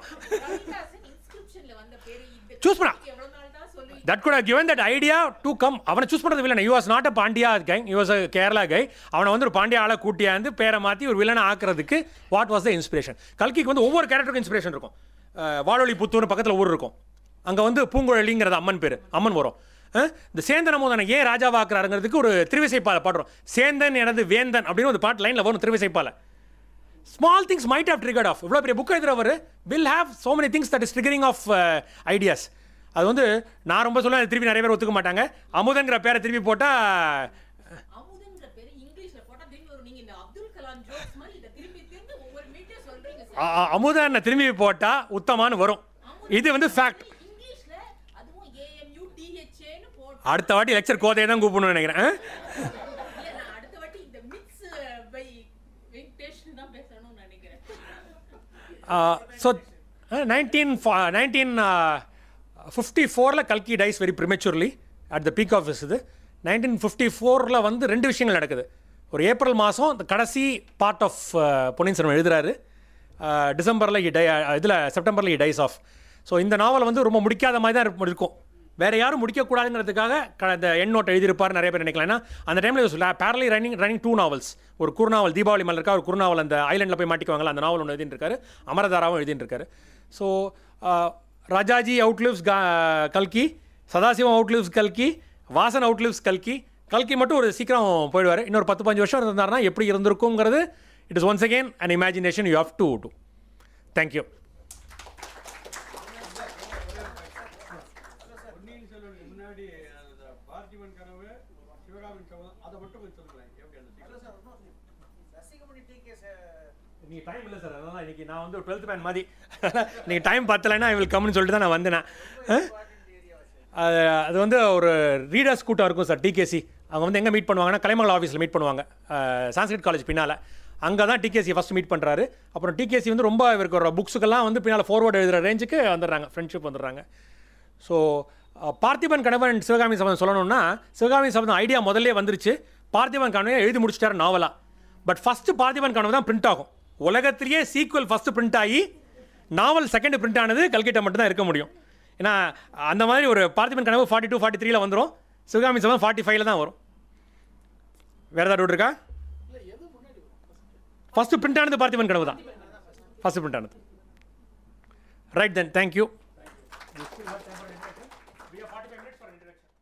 சூஸ் பண்ணா that good given that idea to come அவனை சூஸ் பண்ணுறது villain you was not a Pandya guy you was a Kerala guy அவனை வந்து ஒரு பாண்டியா ஆளை கூட்டியாந்து பேரை மாற்றி ஒரு வில்லனை ஆக்குறதுக்கு வாட் வாஸ் த இன்ஸ்பிரேஷன் கல்கிக்கு வந்து ஒவ்வொரு கேரக்டருக்கும் இன்ஸ்பிரேஷன் இருக்கும் அஹ், வாழொலி புத்தூர்னு பக்கத்தில் ஊர் இருக்கும் அங்கே வந்து பூங்குழலிங்கிறது அம்மன் பேர் அம்மன் வரும் அஹ், இந்த சேந்தன் அமுதனை ஏன் ராஜாவாக்குறாருங்கிறதுக்கு ஒரு திருவிசைப்பாலை பாடுறோம் சேந்தன் எனது வேந்தன் அப்படின்னு ஒரு பாட்டு லைனில் வரும் திருவிசைப்பாலை small things might have triggered off இவ்வளோ பெரிய புக் எழுதுறவர் will have so many things that is triggering off ideas அது வந்து நான் ரொம்ப சொல்லுவேன் அது திருப்பி நிறைய பேர் ஒத்துக்க மாட்டாங்க அமுதங்கிற பேரை திருப்பி போட்டால் அமுதன்ற பேரு இங்கிலீஷ்ல போட்டா திரும்பி வரும் நீங்க இந்த அப்துல் கலாம் ஜோக்ஸ் மாதிரி இத திரும்பி திரும்பி ஒவ்வொரு மீட்டர் சொல்றீங்க சார் அமுதனை திரும்பி போட்டால் உத்தமான்னு வரும் இது வந்து ஃபேக்ட் இங்கிலீஷ்ல அதுவும் ஏஎம்யூ டிஹெச்ஏன்னு போட்டு அடுத்த வாட்டி லெக்சர் கோதையை தான் கூப்பிடணும்னு நினைக்கிறேன் ஆ? இல்ல நான் அடுத்த வாட்டி இந்த மிக்ஸ் பை வெங்கடேஷ் தான் பேசணும்னு நினைக்கிறேன் ஸோ நைன்டீன் நைன்டீன் ஃபிஃப்டி ஃபோரில் கல்கி dies very prematurely at the peak of இது நைன்டீன் ஃபிஃப்டி ஃபோரில் வந்து ரெண்டு விஷயங்கள் நடக்குது ஒரு ஏப்ரல் மாதம் இந்த கடைசி பார்ட் ஆஃப் பொன்னியின் செல்வன் எழுதுறாரு டிசம்பரில் இ டை இதில் செப்டம்பரில் இ டைஸ் ஆஃப் ஸோ இந்த நாவல் வந்து ரொம்ப முடிக்காத மாதிரி தான் இருப்ப- இருக்கும் வேறு யாரும் முடிக்கக்கூடாதுங்கிறதுக்காக க இந்த எண் நோட் எழுதியிருப்பார் நிறைய பேர் நினைக்கலாம் ஏன்னா அந்த டைமில் parallelly running running two novels ஒரு குறுநாவல் தீபாவளி மலர் இருக்கா ஒரு குறுநாவல் அந்த ஐலண்டில் போய் மாட்டிக்குவாங்கல்ல அந்த நாவல் ஒன்று எழுதிட்டு இருக்காரு அமரதாராவும் எழுதிட்டு இருக்காரு ஸோ ராஜாஜி அவுட்லிவ்ஸ் கல்கி சதாசிவம் அவுட்லிவ்ஸ் கல்கி வாசன் அவுட்லிவ்ஸ் கல்கி கல்கி மட்டும் ஒரு சீக்கிரம் போயிடுவார் இன்னொரு பத்து பஞ்சு வருஷம் இருந்தாருன்னா எப்படி இருந்திருக்குங்கிறது it is once again an imagination you have to do thank you பொன்னியின் செல்வனுக்கு முன்னாடி அந்த பார்த்திபன் கனவு சிவகாமின் கனவு அதை மட்டும் கொஞ்சம் சொல்லுங்களேன் எப்படி அந்த நீ டைம் இல்லை சார் அதனால் இன்னைக்கு நான் வந்து ஒரு டுவெல்த் மேன் மாதிரி நீங்கள் டைம் பத்தலைன்னா ஐ வில் கம்னு சொல்லிட்டு தான் நான் வந்தேன் அஹ்? அது அது வந்து ஒரு ரீடர்ஸ் கூட்டம் இருக்கும் சார் டிகேசி அவங்க வந்து எங்கே மீட் பண்ணுவாங்கன்னா கலைமகள் ஆஃபீஸில் மீட் பண்ணுவாங்க சான்ஸ்கிரிட் காலேஜ் பின்னால் அங்கே தான் டிகேசி ஃபஸ்ட் மீட் பண்ணுறாரு அப்புறம் டிகேசி வந்து ரொம்ப இவருக்கு ஒரு புக்ஸுக்கெல்லாம் வந்து பின்னால் ஃபார்வர்ட் எழுதுகிற ரேஞ்சுக்கு வந்துடுறாங்க ஃப்ரெண்ட்ஷிப் வந்துடுறாங்க ஸோ பார்த்திபன் கணவன் சிவகாமி சபதம் சொல்லணும்னா சிவகாமி சபதம் ஐடியா முதல்லே வந்துருச்சு பார்த்திபன் கனவை எழுதி முடிச்சிட்டாரு நாவலா பட் ஃபஸ்ட்டு பார்த்திபன் கனவு தான் பிரிண்ட் ஆகும் உலகத்திலேயே சீக்குவல் ஃபஸ்ட்டு பிரிண்ட் ஆகி நாவல் செகண்ட் பிரிண்ட் ஆனது கல்கிட்ட மட்டும் தான் இருக்க முடியும் ஏன்னா அந்த மாதிரி ஒரு பார்த்திபன் கனவு ஃபார்ட்டி டூ ஃபார்ட்டி த்ரீல வந்துடும் சிவகாமி சபதம் ஃபார்ட்டி ஃபைவ்ல தான் வரும் வேறு ஏதாவது doubt இருக்கா ஃபஸ்ட்டு பிரிண்ட் ஆனது பார்த்திபன் கனவு தான் ஃபஸ்ட்டு பிரிண்ட் ஆனது right then thank you We have 45 minutes for introduction.